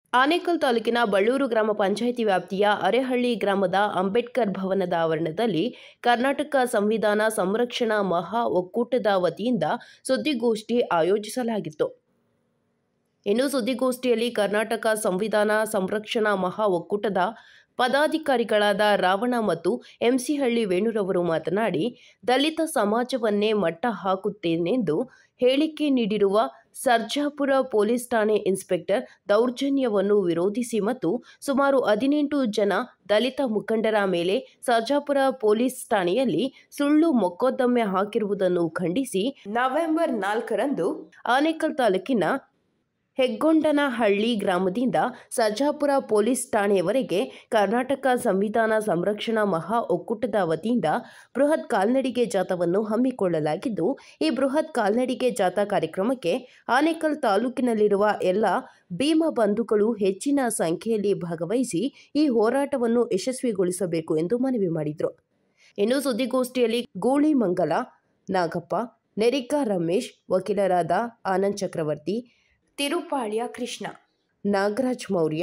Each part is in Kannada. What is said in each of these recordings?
ಆನೇಕಲ್ ತಾಲೂಕಿನ ಬಳ್ಳೂರು ಗ್ರಾಮ ಪಂಚಾಯಿತಿ ವ್ಯಾಪ್ತಿಯ ಅರೆಹಳ್ಳಿ ಗ್ರಾಮದ ಅಂಬೇಡ್ಕರ್ ಭವನದ ಆವರಣದಲ್ಲಿ ಕರ್ನಾಟಕ ಸಂವಿಧಾನ ಸಂರಕ್ಷಣಾ ಮಹಾ ಒಕ್ಕೂಟದ ವತಿಯಿಂದ ಸುದ್ದಿಗೋಷ್ಠಿ ಆಯೋಜಿಸಲಾಗಿತ್ತು ಇನ್ನು ಸುದ್ದಿಗೋಷ್ಠಿಯಲ್ಲಿ ಕರ್ನಾಟಕ ಸಂವಿಧಾನ ಸಂರಕ್ಷಣಾ ಮಹಾ ಒಕ್ಕೂಟದ ಪದಾಧಿಕಾರಿಗಳಾದ ರಾವಣ ಮತ್ತು ಎಂಸಿಹಳ್ಳಿ ವೇಣುರವರು ಮಾತನಾಡಿ ದಲಿತ ಸಮಾಜವನ್ನೇ ಮಟ್ಟ ಹಾಕುತ್ತೇನೆಂದು ಹೇಳಿಕೆ ನೀಡಿರುವ ಸರ್ಜಾಪುರ ಪೊಲೀಸ್ ಠಾಣೆ ಇನ್ಸ್ಪೆಕ್ಟರ್ ದೌರ್ಜನ್ಯವನ್ನು ವಿರೋಧಿಸಿ ಮತ್ತು ಸುಮಾರು ಹದಿನೆಂಟು ಜನ ದಲಿತ ಮುಖಂಡರ ಮೇಲೆ ಸರ್ಜಾಪುರ ಪೊಲೀಸ್ ಠಾಣೆಯಲ್ಲಿ ಸುಳ್ಳು ಮೊಕದ್ದಮೆ ಹಾಕಿರುವುದನ್ನು ಖಂಡಿಸಿ ನವೆಂಬರ್ ನಾಲ್ಕರಂದು ಆನೇಕಲ್ ತಾಲೂಕಿನ ಹೆಗ್ಗೊಂಡನಹಳ್ಳಿ ಗ್ರಾಮದಿಂದ ಸರ್ಜಾಪುರ ಪೊಲೀಸ್ ಠಾಣೆಯವರೆಗೆ ಕರ್ನಾಟಕ ಸಂವಿಧಾನ ಸಂರಕ್ಷಣಾ ಮಹಾ ಒಕ್ಕೂಟದ ವತಿಯಿಂದ ಬೃಹತ್ ಕಾಲ್ನಡಿಗೆ ಜಾಥಾವನ್ನು ಹಮ್ಮಿಕೊಳ್ಳಲಾಗಿದ್ದು ಈ ಬೃಹತ್ ಕಾಲ್ನಡಿಗೆ ಜಾಥಾ ಕಾರ್ಯಕ್ರಮಕ್ಕೆ ಆನೇಕಲ್ ತಾಲೂಕಿನಲ್ಲಿರುವ ಎಲ್ಲ ಭೀಮ ಬಂಧುಗಳು ಹೆಚ್ಚಿನ ಸಂಖ್ಯೆಯಲ್ಲಿ ಭಾಗವಹಿಸಿ ಈ ಹೋರಾಟವನ್ನು ಯಶಸ್ವಿಗೊಳಿಸಬೇಕು ಎಂದು ಮನವಿ ಮಾಡಿದರು ಇನ್ನು ಸುದ್ದಿಗೋಷ್ಠಿಯಲ್ಲಿ ಗೂಳಿ ಮಂಗಲ ನಾಗಪ್ಪ ನೆರಿಕಾ ರಮೇಶ್ ವಕೀಲರಾದ ಆನಂದ್ ಚಕ್ರವರ್ತಿ ತಿರುಪಾಳ್ಯ ಕೃಷ್ಣ ನಾಗರಾಜ್ ಮೌರ್ಯ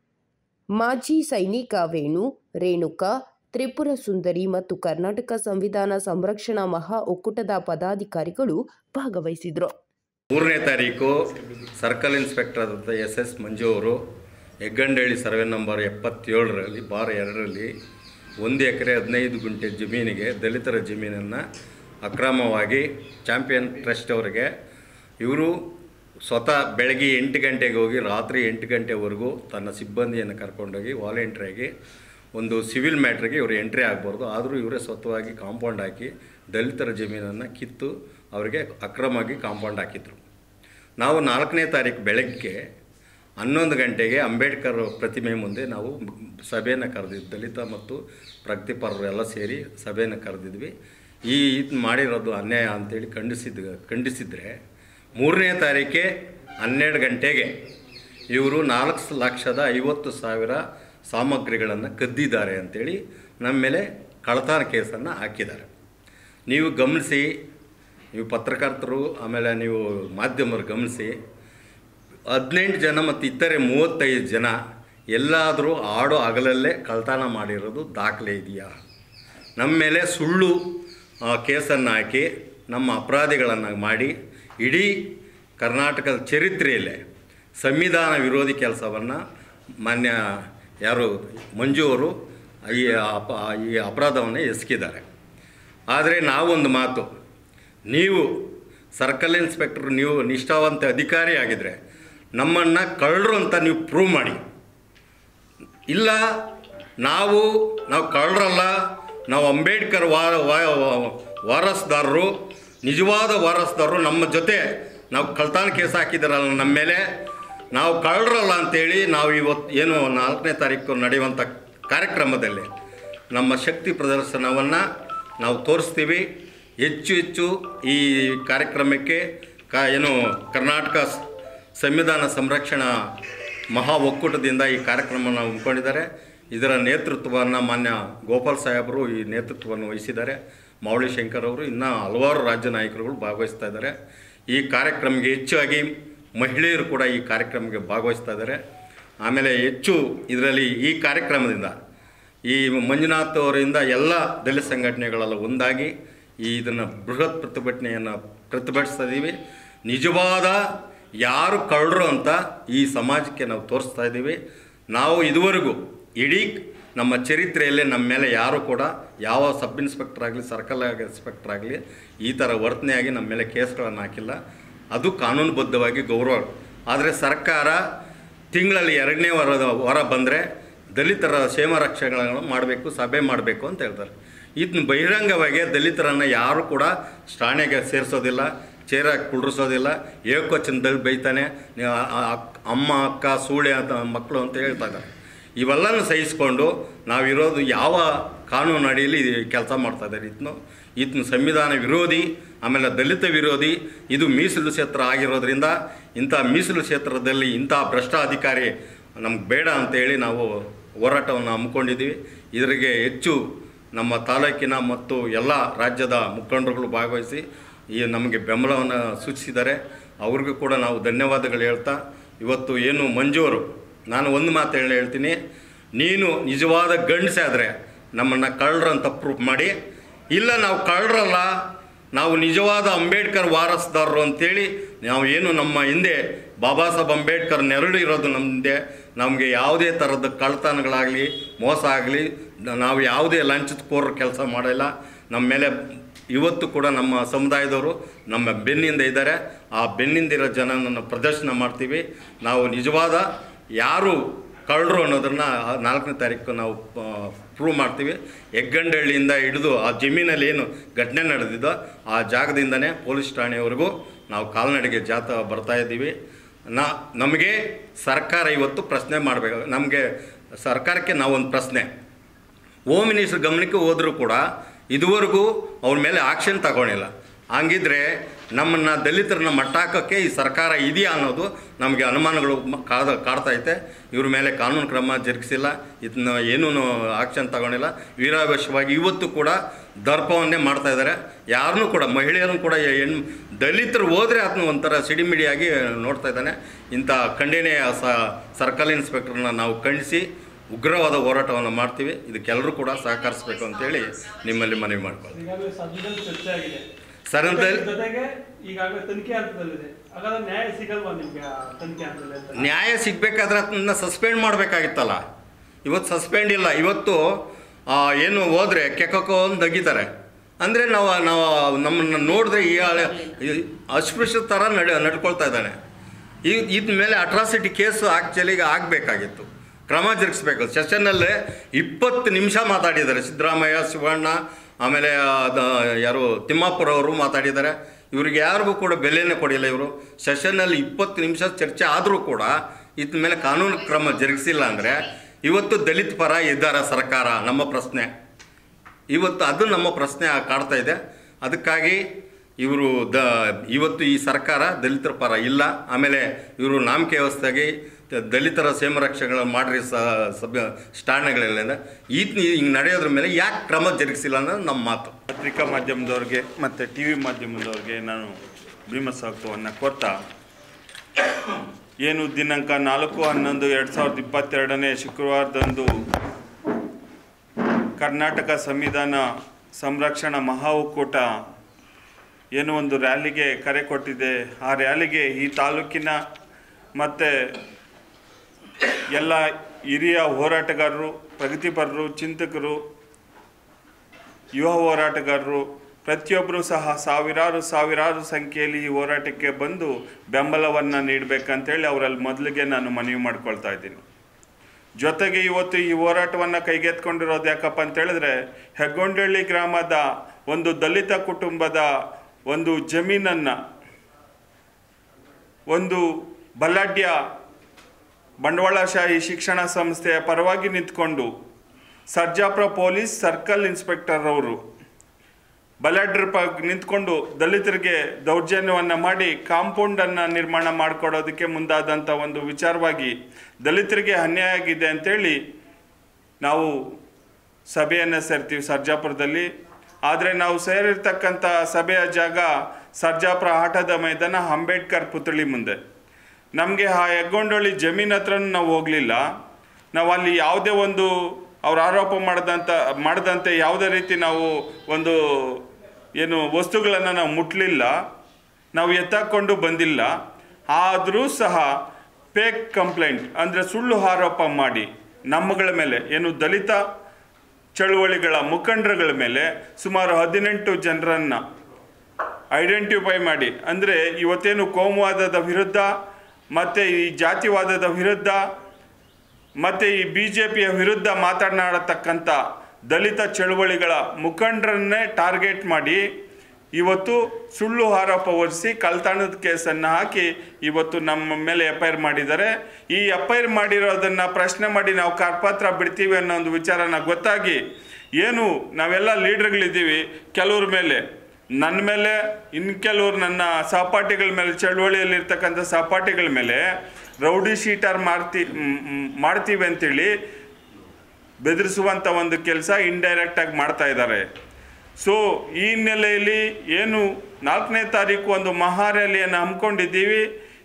ಮಾಜಿ ಸೈನಿಕ ವೇಣು ರೇಣುಕಾ ತ್ರಿಪುರ ಸುಂದರಿ ಮತ್ತು ಕರ್ನಾಟಕ ಸಂವಿಧಾನ ಸಂರಕ್ಷಣಾ ಮಹಾ ಒಕ್ಕೂಟದ ಪದಾಧಿಕಾರಿಗಳು ಭಾಗವಹಿಸಿದರು ಮೂರನೇ ತಾರೀಕು ಸರ್ಕಲ್ ಇನ್ಸ್ಪೆಕ್ಟರ್ ಆದಂಥ ಎಸ್ ಎಸ್ ಮಂಜು ಅವರು ಹೆಗ್ಗಂಡಳ್ಳಿ ಸರ್ವೆ ನಂಬರ್ ಎಪ್ಪತ್ತೇಳರಲ್ಲಿ ಬಾರ್ ಎರಡರಲ್ಲಿ ಒಂದು ಎಕರೆ ಹದಿನೈದು ಗುಂಟೆ ಜಮೀನಿಗೆ ದಲಿತರ ಜಮೀನನ್ನು ಅಕ್ರಮವಾಗಿ ಚಾಂಪಿಯನ್ ಟ್ರಸ್ಟ್ ಅವರಿಗೆ ಇವರು ಸ್ವತಃ ಬೆಳಗ್ಗೆ ಎಂಟು ಗಂಟೆಗೆ ಹೋಗಿ ರಾತ್ರಿ ಎಂಟು ಗಂಟೆವರೆಗೂ ತನ್ನ ಸಿಬ್ಬಂದಿಯನ್ನು ಕರ್ಕೊಂಡೋಗಿ ವಾಲಂಟ್ರಿಯಾಗಿ ಒಂದು ಸಿವಿಲ್ ಮ್ಯಾಟ್ರಿಗೆ ಇವರು ಎಂಟ್ರಿ ಆಗಬಾರ್ದು ಆದರೂ ಇವರೇ ಸ್ವತಃವಾಗಿ ಕಾಂಪೌಂಡ್ ಹಾಕಿ ದಲಿತರ ಜಮೀನನ್ನು ಕಿತ್ತು ಅವರಿಗೆ ಅಕ್ರಮವಾಗಿ ಕಾಂಪೌಂಡ್ ಹಾಕಿದ್ರು ನಾವು ನಾಲ್ಕನೇ ತಾರೀಕು ಬೆಳಗ್ಗೆ ಹನ್ನೊಂದು ಗಂಟೆಗೆ ಅಂಬೇಡ್ಕರ್ ಪ್ರತಿಮೆ ಮುಂದೆ ನಾವು ಸಭೆಯನ್ನು ಕರೆದಿದ್ವಿ ದಲಿತ ಮತ್ತು ಪ್ರಗತಿಪರರು ಎಲ್ಲ ಸೇರಿ ಸಭೆಯನ್ನು ಕರೆದಿದ್ವಿ ಈ ಇದು ಮಾಡಿರೋದು ಅನ್ಯಾಯ ಅಂತೇಳಿ ಖಂಡಿಸಿದ ಖಂಡಿಸಿದರೆ ಮೂರನೇ ತಾರೀಕೆ ಹನ್ನೆರಡು ಗಂಟೆಗೆ ಇವರು ನಾಲ್ಕು ಲಕ್ಷದ ಐವತ್ತು ಸಾವಿರ ಸಾಮಗ್ರಿಗಳನ್ನು ಕದ್ದಿದ್ದಾರೆ ಅಂಥೇಳಿ ನಮ್ಮ ಮೇಲೆ ಕಳತನ ಕೇಸನ್ನು ಹಾಕಿದ್ದಾರೆ ನೀವು ಗಮನಿಸಿ ನೀವು ಪತ್ರಕರ್ತರು ಆಮೇಲೆ ನೀವು ಮಾಧ್ಯಮರು ಗಮನಿಸಿ ಹದಿನೆಂಟು ಜನ ಮತ್ತು ಇತರೆ ಮೂವತ್ತೈದು ಜನ ಎಲ್ಲಾದರೂ ಆಡೋ ಹಗಲಲ್ಲೇ ಕಳ್ತನ ಮಾಡಿರೋದು ದಾಖಲೆ ಇದೆಯಾ ನಮ್ಮ ಮೇಲೆ ಸುಳ್ಳು ಕೇಸನ್ನು ಹಾಕಿ ನಮ್ಮ ಅಪರಾಧಿಗಳನ್ನು ಮಾಡಿ ಇಡೀ ಕರ್ನಾಟಕದ ಚರಿತ್ರೆಯಲ್ಲೇ ಸಂವಿಧಾನ ವಿರೋಧಿ ಕೆಲಸವನ್ನು ಮಾನ್ಯ ಯಾರು ಮಂಜು ಅವರು ಈ ಅಪ ಈ ಅಪರಾಧವನ್ನು ಎಸಗಿದ್ದಾರೆ ಆದರೆ ನಾವೊಂದು ಮಾತು ನೀವು ಸರ್ಕಲ್ ಇನ್ಸ್ಪೆಕ್ಟರ್ ನೀವು ನಿಷ್ಠಾವಂತ ಅಧಿಕಾರಿ ಆಗಿದ್ದರೆ ನಮ್ಮನ್ನು ಕಳ್ಳರು ಅಂತ ನೀವು ಪ್ರೂವ್ ಮಾಡಿ ಇಲ್ಲ ನಾವು ನಾವು ಕಳ್ಳರಲ್ಲ ನಾವು ಅಂಬೇಡ್ಕರ್ ವಾರ ವಾ- ವಾರಸ್ದಾರರು ನಿಜವಾದ ವಾರಸ್ದಾರರು ನಮ್ಮ ಜೊತೆ ನಾವು ಕಳ್ತಾನ ಕೇಸ್ ಹಾಕಿದಾರಲ್ಲ ನಮ್ಮ ಮೇಲೆ ನಾವು ಕಳ್ಳರಲ್ಲ ಅಂತೇಳಿ ನಾವು ಇವತ್ತು ಏನು ನಾಲ್ಕನೇ ತಾರೀಕು ನಡೆಯುವಂಥ ಕಾರ್ಯಕ್ರಮದಲ್ಲಿ ನಮ್ಮ ಶಕ್ತಿ ಪ್ರದರ್ಶನವನ್ನು ನಾವು ತೋರಿಸ್ತೀವಿ ಹೆಚ್ಚು ಹೆಚ್ಚು ಈ ಕಾರ್ಯಕ್ರಮಕ್ಕೆ ಕ ಏನು ಕರ್ನಾಟಕ ಸ- ಸಂವಿಧಾನ ಸಂರಕ್ಷಣಾ ಮಹಾ ಒಕ್ಕೂಟದಿಂದ ಈ ಕಾರ್ಯಕ್ರಮವನ್ನು ಹಮ್ಮಿಕೊಂಡಿದ್ದಾರೆ ಇದರ ನೇತೃತ್ವವನ್ನು ಮಾನ್ಯ ಗೋಪಾಲ್ ಸಾಹೇಬರು ಈ ನೇತೃತ್ವವನ್ನು ವಹಿಸಿದ್ದಾರೆ ಮಾವಳಿ ಶಂಕರ್ ಅವರು ಇನ್ನೂ ಹಲವಾರು ರಾಜ್ಯ ನಾಯಕರುಗಳು ಭಾಗವಹಿಸ್ತಾ ಇದ್ದಾರೆ ಈ ಕಾರ್ಯಕ್ರಮಕ್ಕೆ ಹೆಚ್ಚಾಗಿ ಮಹಿಳೆಯರು ಕೂಡ ಈ ಕಾರ್ಯಕ್ರಮಕ್ಕೆ ಭಾಗವಹಿಸ್ತಾ ಇದ್ದಾರೆ ಆಮೇಲೆ ಹೆಚ್ಚು ಇದರಲ್ಲಿ ಈ ಕಾರ್ಯಕ್ರಮದಿಂದ ಈ ಮಂಜುನಾಥ್ ಅವರಿಂದ ಎಲ್ಲ ದಲಿತ ಸಂಘಟನೆಗಳೆಲ್ಲ ಒಂದಾಗಿ ಈ ಇದನ್ನು ಬೃಹತ್ ಪ್ರತಿಭಟನೆಯನ್ನು ಪ್ರತಿಭಟಿಸ್ತಾ ಇದ್ದೀವಿ ನಿಜವಾದ ಯಾರು ಕಳ್ಳರು ಅಂತ ಈ ಸಮಾಜಕ್ಕೆ ನಾವು ತೋರಿಸ್ತಾ ಇದ್ದೀವಿ ನಾವು ಇದುವರೆಗೂ ಇಡೀ ನಮ್ಮ ಚರಿತ್ರೆಯಲ್ಲೇ ನಮ್ಮ ಮೇಲೆ ಯಾರು ಕೂಡ ಯಾವ ಸಬ್ ಇನ್ಸ್ಪೆಕ್ಟರ್ ಆಗಲಿ ಸರ್ಕಲ್ ಇನ್ಸ್ಪೆಕ್ಟರ್ ಆಗಲಿ ಈ ಥರ ವರ್ತನೆಯಾಗಿ ನಮ್ಮ ಮೇಲೆ ಕೇಸ್ಗಳನ್ನು ಹಾಕಿಲ್ಲ ಅದು ಕಾನೂನುಬದ್ಧವಾಗಿ ಗೌರವ ಆದರೆ ಸರ್ಕಾರ ತಿಂಗಳಲ್ಲಿ ಎರಡನೇ ವಾರದ ವಾರ ಬಂದರೆ ದಲಿತರ ಕ್ಷೇಮ ರಕ್ಷಣೆಗಳನ್ನು ಮಾಡಬೇಕು ಸಭೆ ಮಾಡಬೇಕು ಅಂತ ಹೇಳ್ತಾರೆ ಇದನ್ನ ಬಹಿರಂಗವಾಗಿ ದಲಿತರನ್ನು ಯಾರು ಕೂಡ ಠಾಣೆಗೆ ಸೇರಿಸೋದಿಲ್ಲ ಚೇರಾಗಿ ಕುಳ್ರಿಸೋದಿಲ್ಲ ಏಕೋಚನದಲ್ಲಿ ಬೈತಾನೆ ನೀವು ಆ- ಆ- ಅಕ್- ಅಮ್ಮ ಅಕ್ಕ ಸೂಳೆ ಅಂತ ಮಕ್ಕಳು ಅಂತ ಹೇಳ್ತಾ ಇದ್ದಾರೆ ಇವೆಲ್ಲನೂ ಸಹಿಸ್ಕೊಂಡು ನಾವಿರೋದು ಯಾವ ಕಾನೂನು ಅಡಿಯಲ್ಲಿ ಕೆಲಸ ಮಾಡ್ತಾ ಇದ್ದಾರೆ ಇದನ್ನು ಇದನ್ನು ಸಂವಿಧಾನ ವಿರೋಧಿ ಆಮೇಲೆ ದಲಿತ ವಿರೋಧಿ ಇದು ಮೀಸಲು ಕ್ಷೇತ್ರ ಆಗಿರೋದ್ರಿಂದ ಇಂಥ ಮೀಸಲು ಕ್ಷೇತ್ರದಲ್ಲಿ ಇಂಥ ಭ್ರಷ್ಟ ಅಧಿಕಾರಿ ನಮ್ಗೆ ಬೇಡ ಅಂತೇಳಿ ನಾವು ಹೋರಾಟವನ್ನು ಹಮ್ಮಿಕೊಂಡಿದ್ದೀವಿ ಇದರಿಗೆ ಹೆಚ್ಚು ನಮ್ಮ ತಾಲೂಕಿನ ಮತ್ತು ಎಲ್ಲ ರಾಜ್ಯದ ಮುಖಂಡರುಗಳು ಭಾಗವಹಿಸಿ ಈ ನಮಗೆ ಬೆಂಬಲವನ್ನು ಸೂಚಿಸಿದ್ದಾರೆ ಅವ್ರಿಗೂ ಕೂಡ ನಾವು ಧನ್ಯವಾದಗಳು ಹೇಳ್ತಾ ಇವತ್ತು ಏನು ಮಂಜು ಅವರು ನಾನು ಒಂದು ಮಾತು ಹೇಳಿ ಹೇಳ್ತೀನಿ ನೀನು ನಿಜವಾದ ಗಂಡಸಾದರೆ ನಮ್ಮನ್ನು ಕಳ್ಳರು ಅಂತ ಪ್ರೂಫ್ ಮಾಡಿ ಇಲ್ಲ ನಾವು ಕಳ್ಳರಲ್ಲ ನಾವು ನಿಜವಾದ ಅಂಬೇಡ್ಕರ್ ವಾರಸ್ದಾರರು ಅಂತೇಳಿ ನಾವು ಏನು ನಮ್ಮ ಹಿಂದೆ ಬಾಬಾ ಸಾಹೇಬ್ ಅಂಬೇಡ್ಕರ್ ನೆರಳು ಇರೋದು ನಮ್ಮ ಹಿಂದೆ ನಮಗೆ ಯಾವುದೇ ಥರದ ಕಳ್ತನಗಳಾಗಲಿ ಮೋಸ ಆಗಲಿ ನಾವು ಯಾವುದೇ ಲಂಚಕೋರ ಕೆಲಸ ಮಾಡಿಲ್ಲ ನಮ್ಮ ಮೇಲೆ ಇವತ್ತು ಕೂಡ ನಮ್ಮ ಸಮುದಾಯದವರು ನಮ್ಮ ಬೆನ್ನಿಂದ ಇದ್ದಾರೆ ಆ ಬೆನ್ನಿಂದಿರೋ ಜನನನ್ನು ಪ್ರದರ್ಶನ ಮಾಡ್ತೀವಿ ನಾವು ನಿಜವಾದ ಯಾರು ಕಳ್ಳರು ಅನ್ನೋದನ್ನು ನಾಲ್ಕನೇ ತಾರೀಕು ನಾವು ಪ್ರೂವ್ ಮಾಡ್ತೀವಿ ಹೆಗ್ಗಂಡಹಳ್ಳಿಯಿಂದ ಹಿಡಿದು ಆ ಜಮೀನಲ್ಲಿ ಏನು ಘಟನೆ ನಡೆದಿದ್ದೋ ಆ ಜಾಗದಿಂದನೇ ಪೊಲೀಸ್ ಠಾಣೆವರೆಗೂ ನಾವು ಕಾಲ್ನಡಿಗೆ ಜಾತ ಬರ್ತಾ ಇದ್ದೀವಿ ನಾ ನಮಗೆ ಸರ್ಕಾರ ಇವತ್ತು ಪ್ರಶ್ನೆ ಮಾಡಬೇಕು ನಮಗೆ ಸರ್ಕಾರಕ್ಕೆ ನಾವೊಂದು ಪ್ರಶ್ನೆ ಹೋಮ್ ಮಿನಿಸ್ಟರ್ ಗಮನಕ್ಕೆ ಹೋದರೂ ಕೂಡ ಇದುವರೆಗೂ ಅವ್ರ ಮೇಲೆ ಆಕ್ಷನ್ ತಗೊಂಡಿಲ್ಲ ಹಂಗಿದ್ರೆ ನಮ್ಮನ್ನು ದಲಿತರನ್ನ ಮಟ್ಟ ಹಾಕೋಕ್ಕೆ ಈ ಸರ್ಕಾರ ಇದೆಯಾ ಅನ್ನೋದು ನಮಗೆ ಅನುಮಾನಗಳು ಮ- ಕಾದ ಕಾಡ್ತೈತೆ ಇವ್ರ ಮೇಲೆ ಕಾನೂನು ಕ್ರಮ ಜರುಗಿಸಿಲ್ಲ ಇದನ್ನ ಏನೂ ಆಕ್ಷನ್ ತಗೊಂಡಿಲ್ಲ ವೀರಾವೇಶವಾಗಿ ಇವತ್ತು ಕೂಡ ದರ್ಪವನ್ನೇ ಮಾಡ್ತಾ ಇದ್ದಾರೆ ಯಾರನ್ನೂ ಕೂಡ ಮಹಿಳೆಯರನ್ನು ಕೂಡ ಹೆಣ್ಣು ದಲಿತರು ಹೋದರೆ ಅದನ್ನ ಒಂಥರ ಸಿಡಿಮಿಡಿಯಾಗಿ ನೋಡ್ತಾ ಇದ್ದಾನೆ ಇಂಥ ಖಂಡನೆಯ ಸ ಸರ್ಕಲ್ ಇನ್ಸ್ಪೆಕ್ಟರ್ನ ನಾವು ಖಂಡಿಸಿ ಉಗ್ರವಾದ ಹೋರಾಟವನ್ನು ಮಾಡ್ತೀವಿ ಇದಕ್ಕೆಲ್ಲರೂ ಕೂಡ ಸಹಕರಿಸಬೇಕು ಅಂತೇಳಿ ನಿಮ್ಮಲ್ಲಿ ಮನವಿ ಮಾಡ್ಕೊಳ್ಳಿ ಈಗಾಗಲೇ ಸದ್ಯದಲ್ಲಿ ಚರ್ಚೆ ಆಗಿದೆ ಸದನದಲ್ಲಿ ಜೊತೆಗೆ ಈಗಾಗಲೇ ತನಿಖೆ ಹಂತದಲ್ಲಿದೆ ಹಾಗಾದ್ರೆ ನ್ಯಾಯ ಸಿಗಲ್ವಾ ನಿಮ್ಗೆ ಆ ತನಿಖೆ ಹಂತದಲ್ಲಿ ಅಂತ ನ್ಯಾಯ ಸಿಗಬೇಕಾದ್ರೆ ಅದನ್ನ ಸಸ್ಪೆಂಡ್ ಮಾಡಬೇಕಾಗಿತ್ತಲ್ಲ ಇವತ್ತು ಸಸ್ಪೆಂಡ್ ಇಲ್ಲ ಇವತ್ತು ಆ, ಏನು ಹೋದರೆ ಕೆಕ್ಕೋ ಅಂತ ತೆಗಿತಾರೆ ಅಂದರೆ ನಾವು ನಾವು ನಮ್ಮನ್ನು ನೋಡಿದ್ರೆ ಈ ಆಳ- ಈ ಅಸ್ಪೃಶ್ಯ ಥರ ನಡೆ ನಡ್ಕೊಳ್ತಾ ಇದ್ದಾನೆ ಈ ಇದ ಮೇಲೆ ಅಟ್ರಾಸಿಟಿ ಕೇಸು ಆ್ಯಕ್ಚುಲಿಗೆ ಆಗಬೇಕಾಗಿತ್ತು ಕ್ರಮ ಜರುಗಿಸ್ಬೇಕು ಸೆಷನ್ನಲ್ಲೇ ಇಪ್ಪತ್ತು ನಿಮಿಷ ಮಾತಾಡಿದ್ದಾರೆ ಸಿದ್ದರಾಮಯ್ಯ ಶಿವಣ್ಣ ಆಮೇಲೆ ಅದು ಯಾರು ತಿಮ್ಮಾಪುರ ಅವರು ಮಾತಾಡಿದ್ದಾರೆ ಇವ್ರಿಗೆ ಯಾರಿಗೂ ಕೂಡ ಬೆಲೆನೇ ಕೊಡಿಲ್ಲ ಇವರು ಸೆಷನ್ನಲ್ಲಿ ಇಪ್ಪತ್ತು ನಿಮಿಷ ಚರ್ಚೆ ಆದರೂ ಕೂಡ ಇದ್ರ ಮೇಲೆ ಕಾನೂನು ಕ್ರಮ ಜರುಗಿಸಿಲ್ಲ ಅಂದರೆ ಇವತ್ತು ದಲಿತ ಪರ ಇದ್ದಾರ ಸರ್ಕಾರ ನಮ್ಮ ಪ್ರಶ್ನೆ ಇವತ್ತು ಅದು ನಮ್ಮ ಪ್ರಶ್ನೆ ಕಾಡ್ತಾ ಇದೆ ಅದಕ್ಕಾಗಿ ಇವರು ದ ಇವತ್ತು ಈ ಸರ್ಕಾರ ದಲಿತರ ಪರ ಇಲ್ಲ ಆಮೇಲೆ ಇವರು ನಾಮಕೆ ವ್ಯವಸ್ಥೆಗೆ ದ- ದಲಿತರ ಸೇಮರಕ್ಷೆಗಳ ಮಾಡ್ರಿ ಸ ಸಭ್ಯ ಸ್ಟಾಂಡ್ಗಳೆಲ್ಲ ಈ ಹಿಂಗೆ ನಡೆಯೋದ್ರ ಮೇಲೆ ಯಾಕೆ ಕ್ರಮ ಜರುಗಿಸಿಲ್ಲ ಅನ್ನೋದು ನಮ್ಮ ಮಾತು ಪತ್ರಿಕಾ ಮಾಧ್ಯಮದವ್ರಿಗೆ ಮತ್ತು ಟಿ ವಿ ಮಾಧ್ಯಮದವ್ರಿಗೆ ನಾನು ಭೀಮಸ್ವಾಗತವನ್ನು ಕೋರ್ತಾ ಏನು ದಿನಾಂಕ ನಾಲ್ಕು ಹನ್ನೊಂದು ಎರಡು ಸಾವಿರದ ಇಪ್ಪತ್ತೆರಡನೇ ಶುಕ್ರವಾರದಂದು ಕರ್ನಾಟಕ ಸಂವಿಧಾನ ಸಂರಕ್ಷಣಾ ಮಹಾ ಒಕ್ಕೂಟ ಏನು ಒಂದು ರ್ಯಾಲಿಗೆ ಕರೆ ಕೊಟ್ಟಿದೆ ಆ ರ್ಯಾಲಿಗೆ ಈ ತಾಲೂಕಿನ ಮತ್ತು ಎಲ್ಲ ಹಿರಿಯ ಹೋರಾಟಗಾರರು ಪ್ರಗತಿಪರರು ಚಿಂತಕರು ಯುವ ಹೋರಾಟಗಾರರು ಪ್ರತಿಯೊಬ್ಬರೂ ಸಹ ಸಾವಿರಾರು ಸಾವಿರಾರು ಸಂಖ್ಯೆಯಲ್ಲಿ ಈ ಹೋರಾಟಕ್ಕೆ ಬಂದು ಬೆಂಬಲವನ್ನು ನೀಡಬೇಕಂತೇಳಿ ಅವರಲ್ಲಿ ಮೊದಲಿಗೆ ನಾನು ಮನವಿ ಮಾಡ್ಕೊಳ್ತಾ ಇದ್ದೀನಿ ಜೊತೆಗೆ ಇವತ್ತು ಈ ಹೋರಾಟವನ್ನು ಕೈಗೆತ್ಕೊಂಡಿರೋದು ಯಾಕಪ್ಪ ಅಂತ ಹೇಳಿದ್ರೆ ಹೆಗ್ಗೊಂಡಳ್ಳಿ ಗ್ರಾಮದ ಒಂದು ದಲಿತ ಕುಟುಂಬದ ಒಂದು ಜಮೀನನ್ನು ಒಂದು ಬಲಾಢ್ಯ ಬಂಡವಾಳಶಾಹಿ ಶಿಕ್ಷಣ ಸಂಸ್ಥೆಯ ಪರವಾಗಿ ನಿಂತ್ಕೊಂಡು ಸರ್ಜಾಪುರ ಪೊಲೀಸ್ ಸರ್ಕಲ್ ಇನ್ಸ್ಪೆಕ್ಟರ್ ಅವರು ಬಲಾಢ್ಯರ ಪ ನಿಂತ್ಕೊಂಡು ದಲಿತರಿಗೆ ದೌರ್ಜನ್ಯವನ್ನು ಮಾಡಿ ಕಾಂಪೌಂಡನ್ನು ನಿರ್ಮಾಣ ಮಾಡಿಕೊಡೋದಕ್ಕೆ ಮುಂದಾದಂಥ ಒಂದು ವಿಚಾರವಾಗಿ ದಲಿತರಿಗೆ ಅನ್ಯಾಯ ಆಗಿದೆ ಅಂತೇಳಿ ನಾವು ಸಭೆಯನ್ನು ಸೇರ್ತೀವಿ ಸರ್ಜಾಪುರದಲ್ಲಿ ಆದರೆ ನಾವು ಸೇರಿರ್ತಕ್ಕಂಥ ಸಭೆಯ ಜಾಗ ಸರ್ಜಾಪುರ ಆಟದ ಮೈದಾನ ಅಂಬೇಡ್ಕರ್ ಪುತ್ಥಳಿ ಮುಂದೆ ನಮಗೆ ಆ ಹೆಗ್ಗೊಂಡಳ್ಳಿ ಜಮೀನ್ ಹತ್ರನೂ ನಾವು ಹೋಗಲಿಲ್ಲ ನಾವು ಅಲ್ಲಿ ಯಾವುದೇ ಒಂದು ಅವ್ರು ಆರೋಪ ಮಾಡಿದಂಥ ಮಾಡಿದಂತೆ ಯಾವುದೇ ರೀತಿ ನಾವು ಒಂದು ಏನು ವಸ್ತುಗಳನ್ನು ನಾವು ಮುಟ್ಲಿಲ್ಲ ನಾವು ಎತ್ತಾಕೊಂಡು ಬಂದಿಲ್ಲ ಆದರೂ ಸಹ ಫೇಕ್ ಕಂಪ್ಲೇಂಟ್ ಅಂದರೆ ಸುಳ್ಳು ಆರೋಪ ಮಾಡಿ ನಮ್ಮಗಳ ಮೇಲೆ ಏನು ದಲಿತ ಚಳುವಳಿಗಳ ಮುಖಂಡರುಗಳ ಮೇಲೆ ಸುಮಾರು ಹದಿನೆಂಟು ಜನರನ್ನು ಐಡೆಂಟಿಫೈ ಮಾಡಿ ಅಂದರೆ ಇವತ್ತೇನು ಕೋಮುವಾದದ ವಿರುದ್ಧ ಮತ್ತು ಈ ಜಾತಿವಾದದ ವಿರುದ್ಧ ಮತ್ತು ಈ ಬಿ ಜೆ ಪಿಯ ವಿರುದ್ಧ ಮಾತನಾಡತಕ್ಕಂಥ ದಲಿತ ಚಳುವಳಿಗಳ ಮುಖಂಡರನ್ನೇ ಟಾರ್ಗೆಟ್ ಮಾಡಿ ಇವತ್ತು ಸುಳ್ಳು ಆರೋಪ ಹೊರಿಸಿ ಕಳ್ತನದ ಕೇಸನ್ನು ಹಾಕಿ ಇವತ್ತು ನಮ್ಮ ಮೇಲೆ ಎಫ್ ಐ ಆರ್ ಮಾಡಿದ್ದಾರೆ ಈ ಎಫ್ ಐ ಆರ್ ಮಾಡಿರೋದನ್ನು ಪ್ರಶ್ನೆ ಮಾಡಿ ನಾವು ಕರಪತ್ರ ಬಿಡ್ತೀವಿ ಅನ್ನೋ ಒಂದು ವಿಚಾರನ ಗೊತ್ತಾಗಿ ಏನು ನಾವೆಲ್ಲ ಲೀಡರ್ಗಳಿದ್ದೀವಿ ಕೆಲವ್ರ ಮೇಲೆ ನನ್ನ ಮೇಲೆ ಇನ್ನು ಕೆಲವರು ನನ್ನ ಸಹಪಾಠಿಗಳ ಮೇಲೆ ಚಳುವಳಿಯಲ್ಲಿರ್ತಕ್ಕಂಥ ಸಹಪಾಠಿಗಳ ಮೇಲೆ ರೌಡಿ ಶೀಟರ್ ಮಾಡ್ತಿ ಮ್, ಮ್, ಮಾಡ್ತೀವಿ ಅಂತೇಳಿ ಬೆದರಿಸುವಂಥ ಒಂದು ಕೆಲಸ ಇಂಡೈರೆಕ್ಟಾಗಿ ಮಾಡ್ತಾ ಇದ್ದಾರೆ ಸೊ ಈ ಹಿನ್ನೆಲೆಯಲ್ಲಿ ಏನು ನಾಲ್ಕನೇ ತಾರೀಕು ಒಂದು ಮಹಾ ರ್ಯಾಲಿಯನ್ನು ಹಮ್ಮಿಕೊಂಡಿದ್ದೀವಿ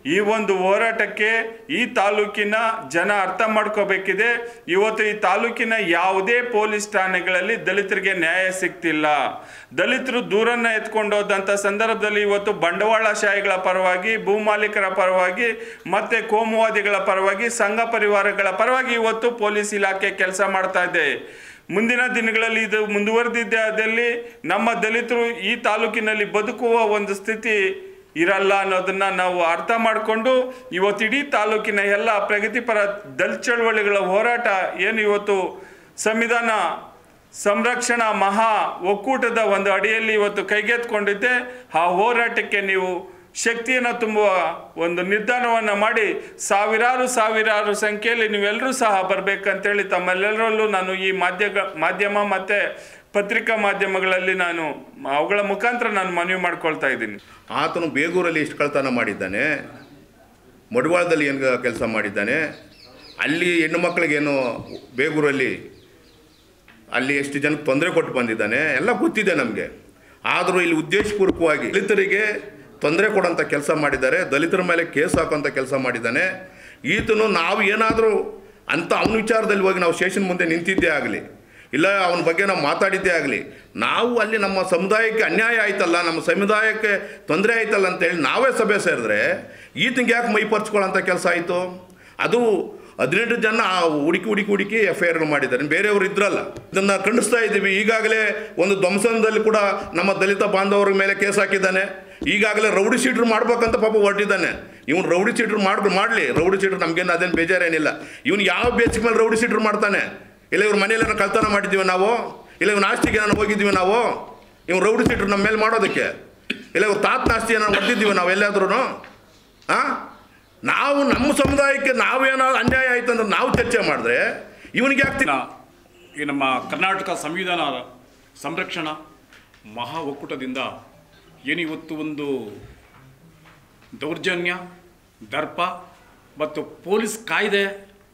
ಈ ಒಂದು ಹೋರಾಟಕ್ಕೆ ಈ ತಾಲೂಕಿನ ಜನ ಅರ್ಥ ಮಾಡ್ಕೋಬೇಕಿದೆ ಇವತ್ತು ಈ ತಾಲೂಕಿನ ಯಾವುದೇ ಪೊಲೀಸ್ ಠಾಣೆಗಳಲ್ಲಿ ದಲಿತರಿಗೆ ನ್ಯಾಯ ಸಿಗ್ತಿಲ್ಲ ದಲಿತರು ದೂರನ್ನ ಎತ್ಕೊಂಡೋದಂಥ ಸಂದರ್ಭದಲ್ಲಿ ಇವತ್ತು ಬಂಡವಾಳಶಾಹಿಗಳ ಪರವಾಗಿ ಭೂಮಾಲೀಕರ ಪರವಾಗಿ ಮತ್ತೆ ಕೋಮುವಾದಿಗಳ ಪರವಾಗಿ ಸಂಘ ಪರಿವಾರಗಳ ಪರವಾಗಿ ಇವತ್ತು ಪೊಲೀಸ್ ಇಲಾಖೆ ಕೆಲಸ ಮಾಡ್ತಾ ಇದೆ ಮುಂದಿನ ದಿನಗಳಲ್ಲಿ ಇದು ಮುಂದುವರೆದಿದ್ದಲ್ಲಿ ನಮ್ಮ ದಲಿತರು ಈ ತಾಲೂಕಿನಲ್ಲಿ ಬದುಕುವ ಒಂದು ಸ್ಥಿತಿ ಇರಲ್ಲ ಅನ್ನೋದನ್ನ ನಾವು ಅರ್ಥ ಮಾಡಿಕೊಂಡು ಇವತ್ತು ಇಡೀ ತಾಲೂಕಿನ ಎಲ್ಲ ಪ್ರಗತಿಪರ ದಲಿತ ಚಳವಳಿಗಳ ಹೋರಾಟ ಏನು ಇವತ್ತು ಸಂವಿಧಾನ ಸಂರಕ್ಷಣಾ ಮಹಾ ಒಕ್ಕೂಟದ ಒಂದು ಅಡಿಯಲ್ಲಿ ಇವತ್ತು ಕೈಗೆತ್ಕೊಂಡಿದ್ದೆ ಆ ಹೋರಾಟಕ್ಕೆ ನೀವು ಶಕ್ತಿಯನ್ನು ತುಂಬುವ ಒಂದು ನಿರ್ಧಾರವನ್ನು ಮಾಡಿ ಸಾವಿರಾರು ಸಾವಿರಾರು ಸಂಖ್ಯೆಯಲ್ಲಿ ನೀವೆಲ್ಲರೂ ಸಹ ಬರಬೇಕಂತೇಳಿ ತಮ್ಮೆಲ್ಲರಲ್ಲೂ ನಾನು ಈ ಮಾಧ್ಯಮ ಮಾಧ್ಯಮ ಮತ್ತು ಪತ್ರಿಕಾ ಮಾಧ್ಯಮಗಳಲ್ಲಿ ನಾನು ಅವುಗಳ ಮುಖಾಂತರ ನಾನು ಮನವಿ ಮಾಡ್ಕೊಳ್ತಾ ಇದ್ದೀನಿ ಆತನು ಬೇಗೂರಲ್ಲಿ ಎಷ್ಟು ಕಳ್ತನ ಮಾಡಿದ್ದಾನೆ ಮಡಿವಾಳದಲ್ಲಿ ಏನು ಕೆಲಸ ಮಾಡಿದ್ದಾನೆ ಅಲ್ಲಿ ಹೆಣ್ಣು ಮಕ್ಕಳಿಗೇನು ಬೇಗೂರಲ್ಲಿ ಅಲ್ಲಿ ಎಷ್ಟು ಜನಕ್ಕೆ ತೊಂದರೆ ಕೊಟ್ಟು ಬಂದಿದ್ದಾನೆ ಎಲ್ಲ ಗೊತ್ತಿದೆ ನಮಗೆ ಆದರೂ ಇಲ್ಲಿ ಉದ್ದೇಶಪೂರ್ವಕವಾಗಿ ದಲಿತರಿಗೆ ತೊಂದರೆ ಕೊಡೋಂಥ ಕೆಲಸ ಮಾಡಿದ್ದಾರೆ ದಲಿತರ ಮೇಲೆ ಕೇಸ್ ಹಾಕೋಂಥ ಕೆಲಸ ಮಾಡಿದ್ದಾನೆ ಈತನು ನಾವು ಏನಾದರೂ ಅಂತ ಅವನ ವಿಚಾರದಲ್ಲಿ ಹೋಗಿ ನಾವು ಸ್ಟೇಷನ್ ಮುಂದೆ ನಿಂತಿದ್ದೇ ಆಗಲಿ ಇಲ್ಲ ಅವನ ಬಗ್ಗೆ ನಾವು ಮಾತಾಡಿದ್ದೇ ಆಗಲಿ ನಾವು ಅಲ್ಲಿ ನಮ್ಮ ಸಮುದಾಯಕ್ಕೆ ಅನ್ಯಾಯ ಆಯ್ತಲ್ಲ ನಮ್ಮ ಸಮುದಾಯಕ್ಕೆ ತೊಂದರೆ ಆಯ್ತಲ್ಲ ಅಂತೇಳಿ ನಾವೇ ಸಭೆ ಸೇರಿದ್ರೆ ಈತನಿಗೆ ಯಾಕೆ ಮೈ ಪರ್ಚ್ಕೊಳ್ಳೋಂಥ ಕೆಲಸ ಆಯಿತು ಅದು ಹದಿನೆಂಟು ಜನ ಆ ಹುಡುಕಿ ಹುಡುಕಿ ಹುಡುಕಿ ಎಫ್ ಐ ಆರ್ ಮಾಡಿದ್ದಾರೆ ಬೇರೆಯವರು ಇದ್ರಲ್ಲ ಇದನ್ನು ಖಂಡಿಸ್ತಾ ಇದ್ದೀವಿ ಈಗಾಗಲೇ ಒಂದು ಧ್ವಂಸನದಲ್ಲಿ ಕೂಡ ನಮ್ಮ ದಲಿತ ಬಾಂಧವರ ಮೇಲೆ ಕೇಸ್ ಹಾಕಿದ್ದಾನೆ ಈಗಾಗಲೇ ರೌಡಿ ಶೀಟ್ರ್ ಮಾಡ್ಬೇಕಂತ ಪಾಪ ಹೊರಟಿದ್ದಾನೆ ಇವನು ರೌಡಿ ಶೀಟ್ರ್ ಮಾಡಿ ಮಾಡಲಿ ರೌಡಿ ಶೀಟ್ರ್ ನಮಗೇನು ಅದೇನು ಬೇಜಾರೇನಿಲ್ಲ ಇವನು ಯಾವ ಬೇಸಿಕ್ ಮೇಲೆ ರೌಡಿ ಶೀಟ್ರ್ ಮಾಡ್ತಾನೆ ಇಲ್ಲ ಇವ್ರ ಮನೆಯಲ್ಲೇನೋ ಕಳ್ತನ ಮಾಡಿದ್ದೀವಿ ನಾವು ಇಲ್ಲ ಇವ್ನ ಆಸ್ತಿಗೆ ನಾನು ಹೋಗಿದ್ದೀವಿ ನಾವು ಇವ್ನು ರೌಡಿ ಶೀಟ್ರ್ ನಮ್ಮ ಮೇಲೆ ಮಾಡೋದಕ್ಕೆ ಇಲ್ಲ ಇವ್ರ ತಾತನ ಆಸ್ತಿ ಏನಾರು ಹೊಡೆದಿದ್ದೀವಿ ನಾವು ಎಲ್ಲಾದ್ರೂ ಹಾಂ ನಾವು ನಮ್ಮ ಸಮುದಾಯಕ್ಕೆ ನಾವೇನಾದ್ರು ಅನ್ಯಾಯ ಆಯ್ತು ಅಂದ್ರೆ ನಾವು ಚರ್ಚೆ ಮಾಡಿದ್ರೆ ಇವನಿಗೆ ಯಾಕೆ ನ- ಈ ನಮ್ಮ ಕರ್ನಾಟಕ ಸಂವಿಧಾನ ಸಂರಕ್ಷಣಾ ಮಹಾ ಒಕ್ಕೂಟದಿಂದ ಏನು ಇವತ್ತು ಒಂದು ದೌರ್ಜನ್ಯ ದರ್ಪ ಮತ್ತು ಪೊಲೀಸ್ ಕಾಯ್ದೆ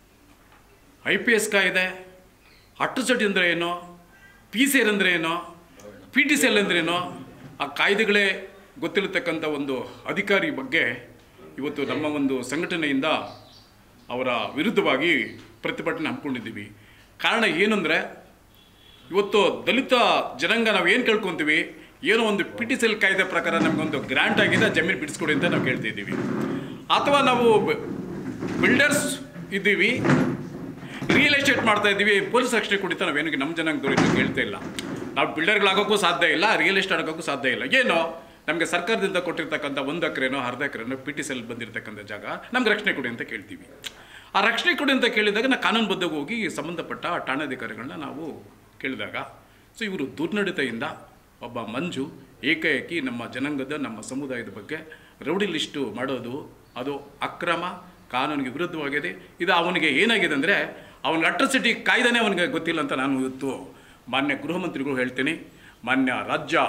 ಐ ಪಿ ಎಸ್ ಕಾಯ್ದೆ ಅಟ್ಟುಚಟಿ ಅಂದರೆ ಏನು ಪಿ ಸಿ ಎಲ್ ಅಂದರೆ ಏನು ಪಿ ಟಿ ಸಿ ಎಲ್ ಅಂದ್ರೇನು ಆ ಕಾಯ್ದೆಗಳೇ ಗೊತ್ತಿರತಕ್ಕಂಥ ಒಂದು ಅಧಿಕಾರಿ ಬಗ್ಗೆ ಇವತ್ತು ನಮ್ಮ ಒಂದು ಸಂಘಟನೆಯಿಂದ ಅವರ ವಿರುದ್ಧವಾಗಿ ಪ್ರತಿಭಟನೆ ಹಮ್ಮಿಕೊಂಡಿದ್ದೀವಿ ಕಾರಣ ಏನಂದರೆ ಇವತ್ತು ದಲಿತ ಜನಾಂಗ ನಾವು ಏನು ಕೇಳ್ಕೊತೀವಿ ಏನೋ ಒಂದು ಪಿ ಟಿ ಸೆಲ್ ಕಾಯ್ದೆ ಪ್ರಕಾರ ನಮಗೊಂದು ಗ್ರ್ಯಾಂಟ್ ಆಗಿದೆ ಜಮೀನು ಬಿಡಿಸ್ಕೊಡಿ ಅಂತ ನಾವು ಕೇಳ್ತಿದ್ದೀವಿ ಅಥವಾ ನಾವು ಬಿಲ್ಡರ್ಸ್ ಇದ್ದೀವಿ ರಿಯಲ್ ಎಸ್ಟೇಟ್ ಮಾಡ್ತಾ ಇದ್ದೀವಿ ಪೊಲೀಸ್ ರಕ್ಷಣೆ ಕುಡಿತ ನಾವೇನು ನಮ್ಮ ಜನಾಂಗದವ್ರು ಇನ್ನೂ ಕೇಳ್ತಾ ಇಲ್ಲ ನಾವು ಬಿಲ್ಡರ್ಗಳಾಗೋಕ್ಕೂ ಸಾಧ್ಯ ಇಲ್ಲ ರಿಯಲ್ ಎಸ್ಟೇಟ್ ಆಗೋಕ್ಕೂ ಸಾಧ್ಯ ಇಲ್ಲ ಏನು ನಮಗೆ ಸರ್ಕಾರದಿಂದ ಕೊಟ್ಟಿರ್ತಕ್ಕಂಥ ಒಂದು ಎಕರೆನೋ ಅರ್ಧ ಎಕರೆನೋ ಪಿ ಟಿ ಸೆಲ್ ಬಂದಿರತಕ್ಕಂಥ ಜಾಗ ನಮ್ಗೆ ರಕ್ಷಣೆ ಕೊಡಿ ಅಂತ ಕೇಳ್ತೀವಿ ಆ ರಕ್ಷಣೆ ಕೊಡಿ ಅಂತ ಕೇಳಿದಾಗ ನಾವು ಕಾನೂನುಬದ್ಧವಾಗಿ ಹೋಗಿ ಸಂಬಂಧಪಟ್ಟ ಠಾಣಾಧಿಕಾರಿಗಳನ್ನ ನಾವು ಕೇಳಿದಾಗ ಸೊ ಇವರು ದುರ್ನಡತೆಯಿಂದ ಒಬ್ಬ ಮಂಜು ಏಕಾಏಕಿ ನಮ್ಮ ಜನಾಂಗದ ನಮ್ಮ ಸಮುದಾಯದ ಬಗ್ಗೆ ರೌಡಿ ಲಿಸ್ಟು ಮಾಡೋದು ಅದು ಅಕ್ರಮ ಕಾನೂನಿಗೆ ವಿರುದ್ಧವಾಗಿದೆ ಇದು ಅವನಿಗೆ ಏನಾಗಿದೆ ಅಂದರೆ ಅವನಿಗೆ ಅಟ್ರಸಿಟಿ ಕಾಯ್ದೆನೇ ಅವನಿಗೆ ಗೊತ್ತಿಲ್ಲ ಅಂತ ನಾನು ಇವತ್ತು ಮಾನ್ಯ ಗೃಹ ಮಂತ್ರಿಗಳು ಹೇಳ್ತೀನಿ ಮಾನ್ಯ ರಾಜ್ಯ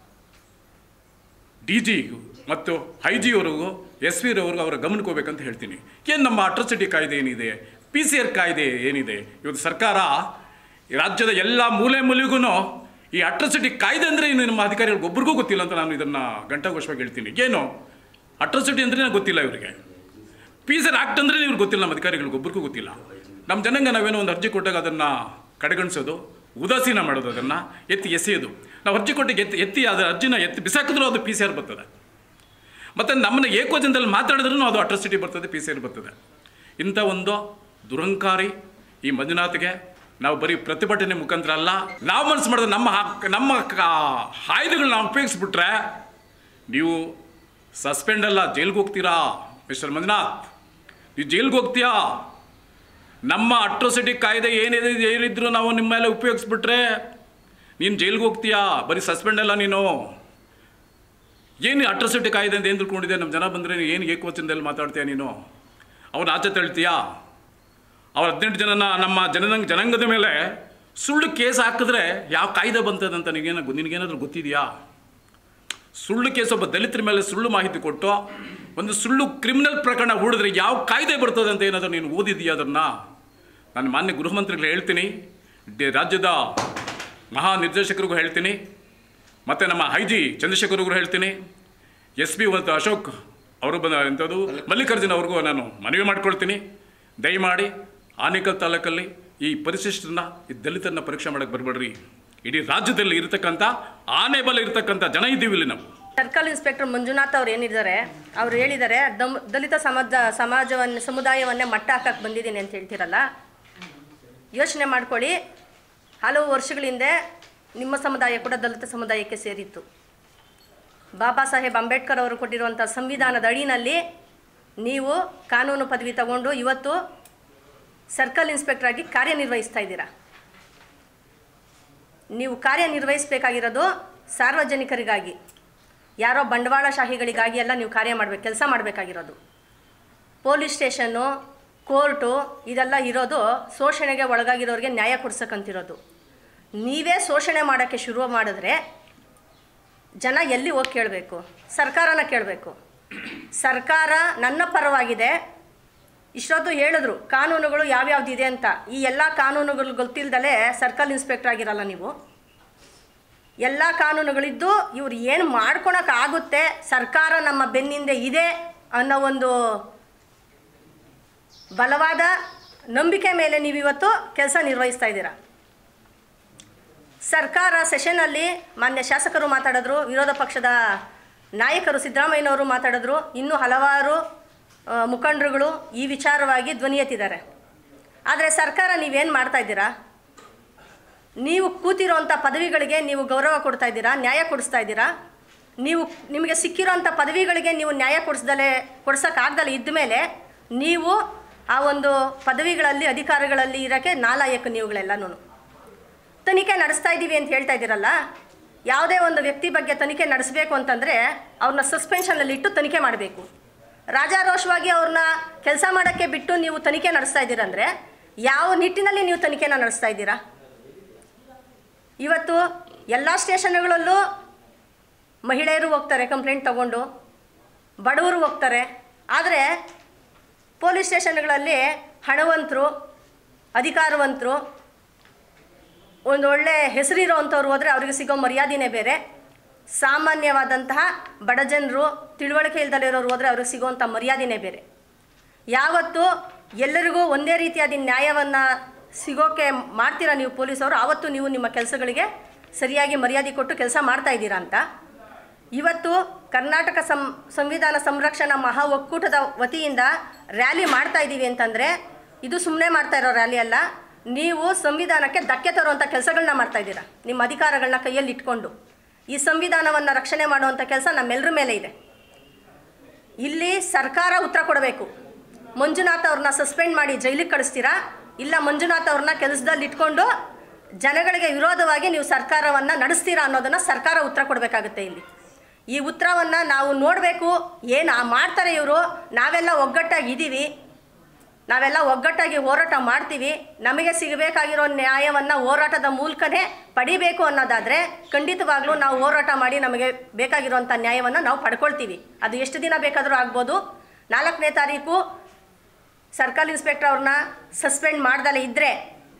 ಡಿ ಜಿ ಮತ್ತು ಐ ಜಿಯವರೆಗೂ ಎಸ್ ಪಿರವರೆಗೂ ಅವರ ಗಮನಕ್ಕೆ ಹೋಗ್ಬೇಕಂತ ಹೇಳ್ತೀನಿ ಏನು ನಮ್ಮ ಅಟ್ರಸಿಟಿ ಕಾಯ್ದೆ ಏನಿದೆ ಪಿ ಸಿ ಆರ್ ಕಾಯ್ದೆ ಏನಿದೆ ಇವತ್ತು ಸರ್ಕಾರ ಈ ರಾಜ್ಯದ ಎಲ್ಲ ಮೂಲೆ ಮೂಲೆಗೂ ಈ ಅಟ್ರಸಿಟಿ ಕಾಯ್ದೆ ಅಂದರೆ ಇನ್ನು ನಮ್ಮ ಅಧಿಕಾರಿಗಳಿಗೆ ಒಬ್ರಿಗೂ ಗೊತ್ತಿಲ್ಲ ಅಂತ ನಾನು ಇದನ್ನು ಘಂಟಾಘೋಷವಾಗಿ ಹೇಳ್ತೀನಿ ಏನು ಅಟ್ರಸಿಟಿ ಅಂದ್ರೆ ಗೊತ್ತಿಲ್ಲ ಇವರಿಗೆ ಪಿ ಸಿ ಆರ್ ಆ್ಯಕ್ಟ್ ಅಂದರೆ ಇವ್ರಿಗೆ ಗೊತ್ತಿಲ್ಲ ನಮ್ಮ ಅಧಿಕಾರಿಗಳಿಗೆ ಒಬ್ರಿಗೂ ಗೊತ್ತಿಲ್ಲ ನಮ್ಮ ಜನಾಂಗ ನಾವೇನೋ ಒಂದು ಅರ್ಜಿ ಕೊಟ್ಟಾಗ ಅದನ್ನು ಕಡೆಗಣಿಸೋದು ಉದಾಸೀನ ಮಾಡೋದು ಅದನ್ನು ಎತ್ತಿ ಎಸೆಯೋದು ನಾವು ಅರ್ಜಿ ಕೊಟ್ಟಿಗೆ ಎತ್ತಿ ಎತ್ತಿ ಅದರ ಅರ್ಜಿನ ಎತ್ತಿ ಬಿಸಾಕಿದ್ರೂ ಅದು ಪಿ ಸಿ ಆರ್ ಬರ್ತದೆ ಮತ್ತು ನಮ್ಮನ್ನ ಏಕೋಜನದಲ್ಲಿ ಮಾತಾಡಿದ್ರೂ ಅದು ಅಟ್ರಾಸಿಟಿ ಬರ್ತದೆ ಪಿ ಸಿ ಆರ್ ಬರ್ತದೆ ಇಂಥ ಒಂದು ದುರಂಕಾರಿ ಈ ಮಂಜುನಾಥ್ಗೆ ನಾವು ಬರೀ ಪ್ರತಿಭಟನೆ ಮುಖಾಂತರ ಅಲ್ಲ ನಾವು ಮನಸ್ಸು ಮಾಡಿದ್ರೆ ನಮ್ಮ ಹಕ್- ನಮ್ಮ ಕ- ಆಯುಧಗಳನ್ನ ನಾವು ಉಪಯೋಗಿಸ್ಬಿಟ್ರೆ ನೀವು ಸಸ್ಪೆಂಡ್ ಅಲ್ಲ ಜೈಲ್ಗೆ ಹೋಗ್ತೀರಾ ಮಿಸ್ಟರ್ ಮಂಜುನಾಥ್ ನೀವು ಜೈಲ್ಗೆ ಹೋಗ್ತೀಯಾ ನಮ್ಮ ಅಟ್ರೋಸಿಟಿ ಕಾಯ್ದೆ ಏನಿದೆ ಏನಿದ್ರು ನಾವು ನಿಮ್ಮ ಮೇಲೆ ಉಪಯೋಗಿಸ್ಬಿಟ್ರೆ ನೀನು ಜೈಲ್ಗೆ ಹೋಗ್ತೀಯಾ ಬರೀ ಸಸ್ಪೆಂಡ್ ಅಲ್ಲ ನೀನು ಏನು ಅಟ್ರೋಸಿಟಿ ಕಾಯ್ದೆ ಅಂತ ಏನು ತಿಳ್ಕೊಂಡಿದ್ದೆ ನಮ್ಮ ಜನ ಬಂದರೆ ಏನು ಏಕವಚನದಲ್ಲಿ ಮಾತಾಡ್ತೀಯ ನೀನು ಅವನ ಆಚೆ ತಳ್ತೀಯಾ ಅವ್ರ ಹದಿನೆಂಟು ಜನನ ನಮ್ಮ ಜನಂಗ ಜನಾಂಗದ ಮೇಲೆ ಸುಳ್ಳು ಕೇಸ್ ಹಾಕಿದ್ರೆ ಯಾವ ಕಾಯ್ದೆ ಬಂತದಂತ ನಿನಗೇನ ನಿನಗೇನಾದ್ರೂ ಗೊತ್ತಿದೆಯಾ ಸುಳ್ಳು ಕೇಸ್ ಒಬ್ಬ ದಲಿತರ ಮೇಲೆ ಸುಳ್ಳು ಮಾಹಿತಿ ಕೊಟ್ಟು ಒಂದು ಸುಳ್ಳು ಕ್ರಿಮಿನಲ್ ಪ್ರಕರಣ ಹೂಡಿದ್ರೆ ಯಾವ ಕಾಯ್ದೆ ಬರ್ತದೆ ಅಂತ ಏನಾದರೂ ನೀನು ಓದಿದೀಯ ಅದನ್ನು ನಾನು ಮಾನ್ಯ ಗೃಹ ಮಂತ್ರಿಗಳು ಹೇಳ್ತೀನಿ ಡಿ- ರಾಜ್ಯದ ಮಹಾ ನಿರ್ದೇಶಕರಿಗೂ ಹೇಳ್ತೀನಿ ಮತ್ತು ನಮ್ಮ ಐ ಜಿ ಚಂದ್ರಶೇಖರ್ಗೂ ಹೇಳ್ತೀನಿ ಎಸ್ ಪಿ ಮತ್ತು ಅಶೋಕ್ ಅವರು ಬಂದ ಎಂಥದ್ದು ಮಲ್ಲಿಕಾರ್ಜುನ ಅವ್ರಿಗೂ ನಾನು ಮನವಿ ಮಾಡ್ಕೊಳ್ತೀನಿ ದಯಮಾಡಿ ಆನೇಕಲ್ ತಾಲೂಕಲ್ಲಿ ಈ ಪರಿಶಿಷ್ಟರನ್ನ ಈ ದಲಿತರನ್ನ ಪರೀಕ್ಷೆ ಮಾಡಕ್ಕೆ ಬರಬೇಡ್ರಿ ಇಡೀ ರಾಜ್ಯದಲ್ಲಿ ಇರತಕ್ಕಂಥ ಆನೆ ಬಲ ಇರತಕ್ಕಂಥ ಜನ ಇದ್ದೀವಿ ಇಲ್ಲಿ ನಾವು ಸರ್ಕಲ್ ಇನ್ಸ್ಪೆಕ್ಟರ್ ಮಂಜುನಾಥ್ ಅವ್ರು ಏನಿದ್ದಾರೆ ಅವ್ರು ಹೇಳಿದ್ದಾರೆ ದಮ್ ದಲಿತ ಸಮಾಜ ಸಮಾಜವನ್ನೇ ಸಮುದಾಯವನ್ನೇ ಮಟ್ಟ ಹಾಕಕ್ಕೆ ಬಂದಿದ್ದೀನಿ ಅಂತ ಹೇಳ್ತೀರಲ್ಲ ಯೋಚನೆ ಮಾಡ್ಕೊಳ್ಳಿ ಹಲವು ವರ್ಷಗಳ ಹಿಂದೆ ನಿಮ್ಮ ಸಮುದಾಯ ಕೂಡ ದಲಿತ ಸಮುದಾಯಕ್ಕೆ ಸೇರಿತ್ತು ಬಾಬಾ ಸಾಹೇಬ್ ಅಂಬೇಡ್ಕರ್ ಅವರು ಕೊಟ್ಟಿರುವಂಥ ಸಂವಿಧಾನದ ಅಡಿನಲ್ಲಿ ನೀವು ಕಾನೂನು ಪದವಿ ತಗೊಂಡು ಇವತ್ತು ಸರ್ಕಲ್ ಇನ್ಸ್ಪೆಕ್ಟರ್ ಆಗಿ ಕಾರ್ಯನಿರ್ವಹಿಸ್ತಾ ಇದ್ದೀರಾ ನೀವು ಕಾರ್ಯನಿರ್ವಹಿಸಬೇಕಾಗಿರೋದು ಸಾರ್ವಜನಿಕರಿಗಾಗಿ ಯಾರೋ ಬಂಡವಾಳಶಾಹಿಗಳಿಗಾಗಿ ಎಲ್ಲ ನೀವು ಕಾರ್ಯ ಮಾಡಬೇಕು ಕೆಲಸ ಮಾಡಬೇಕಾಗಿರೋದು ಪೊಲೀಸ್ ಸ್ಟೇಷನ್ನು ಕೋರ್ಟು ಇದೆಲ್ಲ ಇರೋದು ಶೋಷಣೆಗೆ ಒಳಗಾಗಿರೋರಿಗೆ ನ್ಯಾಯ ಕೊಡ್ಸಕ್ಕಂತಿರೋದು ನೀವೇ ಶೋಷಣೆ ಮಾಡೋಕ್ಕೆ ಶುರು ಮಾಡಿದ್ರೆ ಜನ ಎಲ್ಲಿ ಹೋಗಿ ಕೇಳಬೇಕು ಸರ್ಕಾರನ ಕೇಳಬೇಕು ಸರ್ಕಾರ ನನ್ನ ಪರವಾಗಿದೆ ಇಷ್ಟೊತ್ತು ಹೇಳಿದ್ರು ಕಾನೂನುಗಳು ಯಾವ್ಯಾವ್ದಿದೆ ಅಂತ ಈ ಎಲ್ಲ ಕಾನೂನುಗಳು ಗೊತ್ತಿಲ್ದಲೇ ಸರ್ಕಲ್ ಇನ್ಸ್ಪೆಕ್ಟರ್ ಆಗಿರಲ್ಲ ನೀವು ಎಲ್ಲ ಕಾನೂನುಗಳಿದ್ದು ಇವ್ರು ಏನು ಮಾಡ್ಕೊಳಕ್ಕಾಗುತ್ತೆ ಸರ್ಕಾರ ನಮ್ಮ ಬೆನ್ನಿಂದೆ ಇದೆ ಅನ್ನೋ ಒಂದು ಬಲವಾದ ನಂಬಿಕೆ ಮೇಲೆ ನೀವು ಇವತ್ತು ಕೆಲಸ ನಿರ್ವಹಿಸ್ತಾ ಇದ್ದೀರಾ ಸರ್ಕಾರ ಸೆಷನಲ್ಲಿ ಮಾನ್ಯ ಶಾಸಕರು ಮಾತಾಡಿದ್ರು ವಿರೋಧ ಪಕ್ಷದ ನಾಯಕರು ಸಿದ್ದರಾಮಯ್ಯನವರು ಮಾತಾಡಿದ್ರು ಇನ್ನೂ ಹಲವಾರು ಆ, ಮುಖಂಡರುಗಳು ಈ ವಿಚಾರವಾಗಿ ಧ್ವನಿ ಎತ್ತಿದ್ದಾರೆ ಆದರೆ ಸರ್ಕಾರ ನೀವೇನು ಮಾಡ್ತಾ ಇದ್ದೀರಾ ನೀವು ಕೂತಿರೋಂಥ ಪದವಿಗಳಿಗೆ ನೀವು ಗೌರವ ಕೊಡ್ತಾ ಇದ್ದೀರಾ ನ್ಯಾಯ ಕೊಡಿಸ್ತಾ ಇದ್ದೀರಾ ನೀವು ನಿಮಗೆ ಸಿಕ್ಕಿರೋಂಥ ಪದವಿಗಳಿಗೆ ನೀವು ನ್ಯಾಯ ಕೊಡಿಸ್ದಲೇ ಕೊಡ್ಸೋಕ್ಕಾಗ್ದಲೇ ಇದ್ದ ಮೇಲೆ ನೀವು ಆ ಒಂದು ಪದವಿಗಳಲ್ಲಿ ಅಧಿಕಾರಗಳಲ್ಲಿ ಇರೋಕ್ಕೆ ನಾಲಾಯಕ ನೀವುಗಳೆಲ್ಲನೂ ತನಿಖೆ ನಡೆಸ್ತಾ ಇದ್ದೀವಿ ಅಂತ ಹೇಳ್ತಾ ಇದ್ದೀರಲ್ಲ ಯಾವುದೇ ಒಂದು ವ್ಯಕ್ತಿ ಬಗ್ಗೆ ತನಿಖೆ ನಡೆಸಬೇಕು ಅಂತಂದರೆ ಅವ್ರನ್ನ ಸಸ್ಪೆನ್ಷನಲ್ಲಿ ಇಟ್ಟು ತನಿಖೆ ಮಾಡಬೇಕು ರಾಜಾರೋಷವಾಗಿ ಅವ್ರನ್ನ ಕೆಲಸ ಮಾಡೋಕ್ಕೆ ಬಿಟ್ಟು ನೀವು ತನಿಖೆ ನಡೆಸ್ತಾ ಇದ್ದೀರಂದರೆ ಯಾವ ನಿಟ್ಟಿನಲ್ಲಿ ನೀವು ತನಿಖೆನ ನಡೆಸ್ತಾ ಇದ್ದೀರಾ ಇವತ್ತು ಎಲ್ಲ ಸ್ಟೇಷನ್ಗಳಲ್ಲೂ ಮಹಿಳೆಯರು ಹೋಗ್ತಾರೆ ಕಂಪ್ಲೇಂಟ್ ತಗೊಂಡು ಬಡವರು ಹೋಗ್ತಾರೆ ಆದರೆ ಪೊಲೀಸ್ ಸ್ಟೇಷನ್ಗಳಲ್ಲಿ ಹಣವಂತರು ಅಧಿಕಾರವಂತರು ಒಂದು ಒಳ್ಳೆ ಹೆಸರಿರೋ ಅಂಥವ್ರು ಹೋದರೆ ಅವರಿಗೆ ಸಿಗೋ ಮರ್ಯಾದೆನೇ ಬೇರೆ ಸಾಮಾನ್ಯವಾದಂತಹ ಬಡ ಜನರು ತಿಳುವಳಿಕೆ ಇಲ್ದಲಿರೋರು ಹೋದರೆ ಅವ್ರಿಗೆ ಸಿಗೋವಂಥ ಮರ್ಯಾದೆನೇ ಬೇರೆ ಯಾವತ್ತು ಎಲ್ಲರಿಗೂ ಒಂದೇ ರೀತಿಯಾದ ನ್ಯಾಯವನ್ನು ಸಿಗೋಕ್ಕೆ ಮಾಡ್ತೀರಾ ನೀವು ಪೊಲೀಸವರು ಆವತ್ತು ನೀವು ನಿಮ್ಮ ಕೆಲಸಗಳಿಗೆ ಸರಿಯಾಗಿ ಮರ್ಯಾದೆ ಕೊಟ್ಟು ಕೆಲಸ ಮಾಡ್ತಾ ಇದ್ದೀರಾ ಅಂತ ಇವತ್ತು ಕರ್ನಾಟಕ ಸಂ ಸಂವಿಧಾನ ಸಂರಕ್ಷಣಾ ಮಹಾ ಒಕ್ಕೂಟದ ವತಿಯಿಂದ ರ್ಯಾಲಿ ಮಾಡ್ತಾ ಇದ್ದೀವಿ ಅಂತಂದರೆ ಇದು ಸುಮ್ಮನೆ ಮಾಡ್ತಾ ಇರೋ ರ್ಯಾಲಿ ಅಲ್ಲ ನೀವು ಸಂವಿಧಾನಕ್ಕೆ ಧಕ್ಕೆ ತರುವಂಥ ಕೆಲಸಗಳನ್ನ ಮಾಡ್ತಾ ಇದ್ದೀರಾ ನಿಮ್ಮ ಅಧಿಕಾರಗಳನ್ನ ಕೈಯಲ್ಲಿ ಇಟ್ಕೊಂಡು ಈ ಸಂವಿಧಾನವನ್ನು ರಕ್ಷಣೆ ಮಾಡುವಂಥ ಕೆಲಸ ನಮ್ಮೆಲ್ಲರ ಮೇಲೆ ಇದೆ ಇಲ್ಲಿ ಸರ್ಕಾರ ಉತ್ತರ ಕೊಡಬೇಕು ಮಂಜುನಾಥ್ ಅವ್ರನ್ನ ಸಸ್ಪೆಂಡ್ ಮಾಡಿ ಜೈಲಿಗೆ ಕಳಿಸ್ತೀರಾ ಇಲ್ಲ ಮಂಜುನಾಥ್ ಅವ್ರನ್ನ ಕೆಲಸದಲ್ಲಿ ಇಟ್ಕೊಂಡು ಜನಗಳಿಗೆ ವಿರೋಧವಾಗಿ ನೀವು ಸರ್ಕಾರವನ್ನು ನಡೆಸ್ತೀರಾ ಅನ್ನೋದನ್ನು ಸರ್ಕಾರ ಉತ್ತರ ಕೊಡಬೇಕಾಗುತ್ತೆ ಇಲ್ಲಿ ಈ ಉತ್ತರವನ್ನು ನಾವು ನೋಡಬೇಕು ಏನು ಮಾಡ್ತಾರೆ ಇವರು ನಾವೆಲ್ಲ ಒಗ್ಗಟ್ಟಾಗಿ ಇದ್ದೀವಿ ನಾವೆಲ್ಲ ಒಗ್ಗಟ್ಟಾಗಿ ಹೋರಾಟ ಮಾಡ್ತೀವಿ ನಮಗೆ ಸಿಗಬೇಕಾಗಿರೋ ನ್ಯಾಯವನ್ನು ಹೋರಾಟದ ಮೂಲಕನೇ ಪಡಿಬೇಕು ಅನ್ನೋದಾದರೆ ಖಂಡಿತವಾಗ್ಲೂ ನಾವು ಹೋರಾಟ ಮಾಡಿ ನಮಗೆ ಬೇಕಾಗಿರುವಂಥ ನ್ಯಾಯವನ್ನು ನಾವು ಪಡ್ಕೊಳ್ತೀವಿ ಅದು ಎಷ್ಟು ದಿನ ಬೇಕಾದರೂ ಆಗ್ಬೋದು ನಾಲ್ಕನೇ ತಾರೀಕು ಸರ್ಕಲ್ ಇನ್ಸ್ಪೆಕ್ಟರ್ ಅವ್ರನ್ನ ಸಸ್ಪೆಂಡ್ ಮಾಡ್ದಲೇ ಇದ್ದರೆ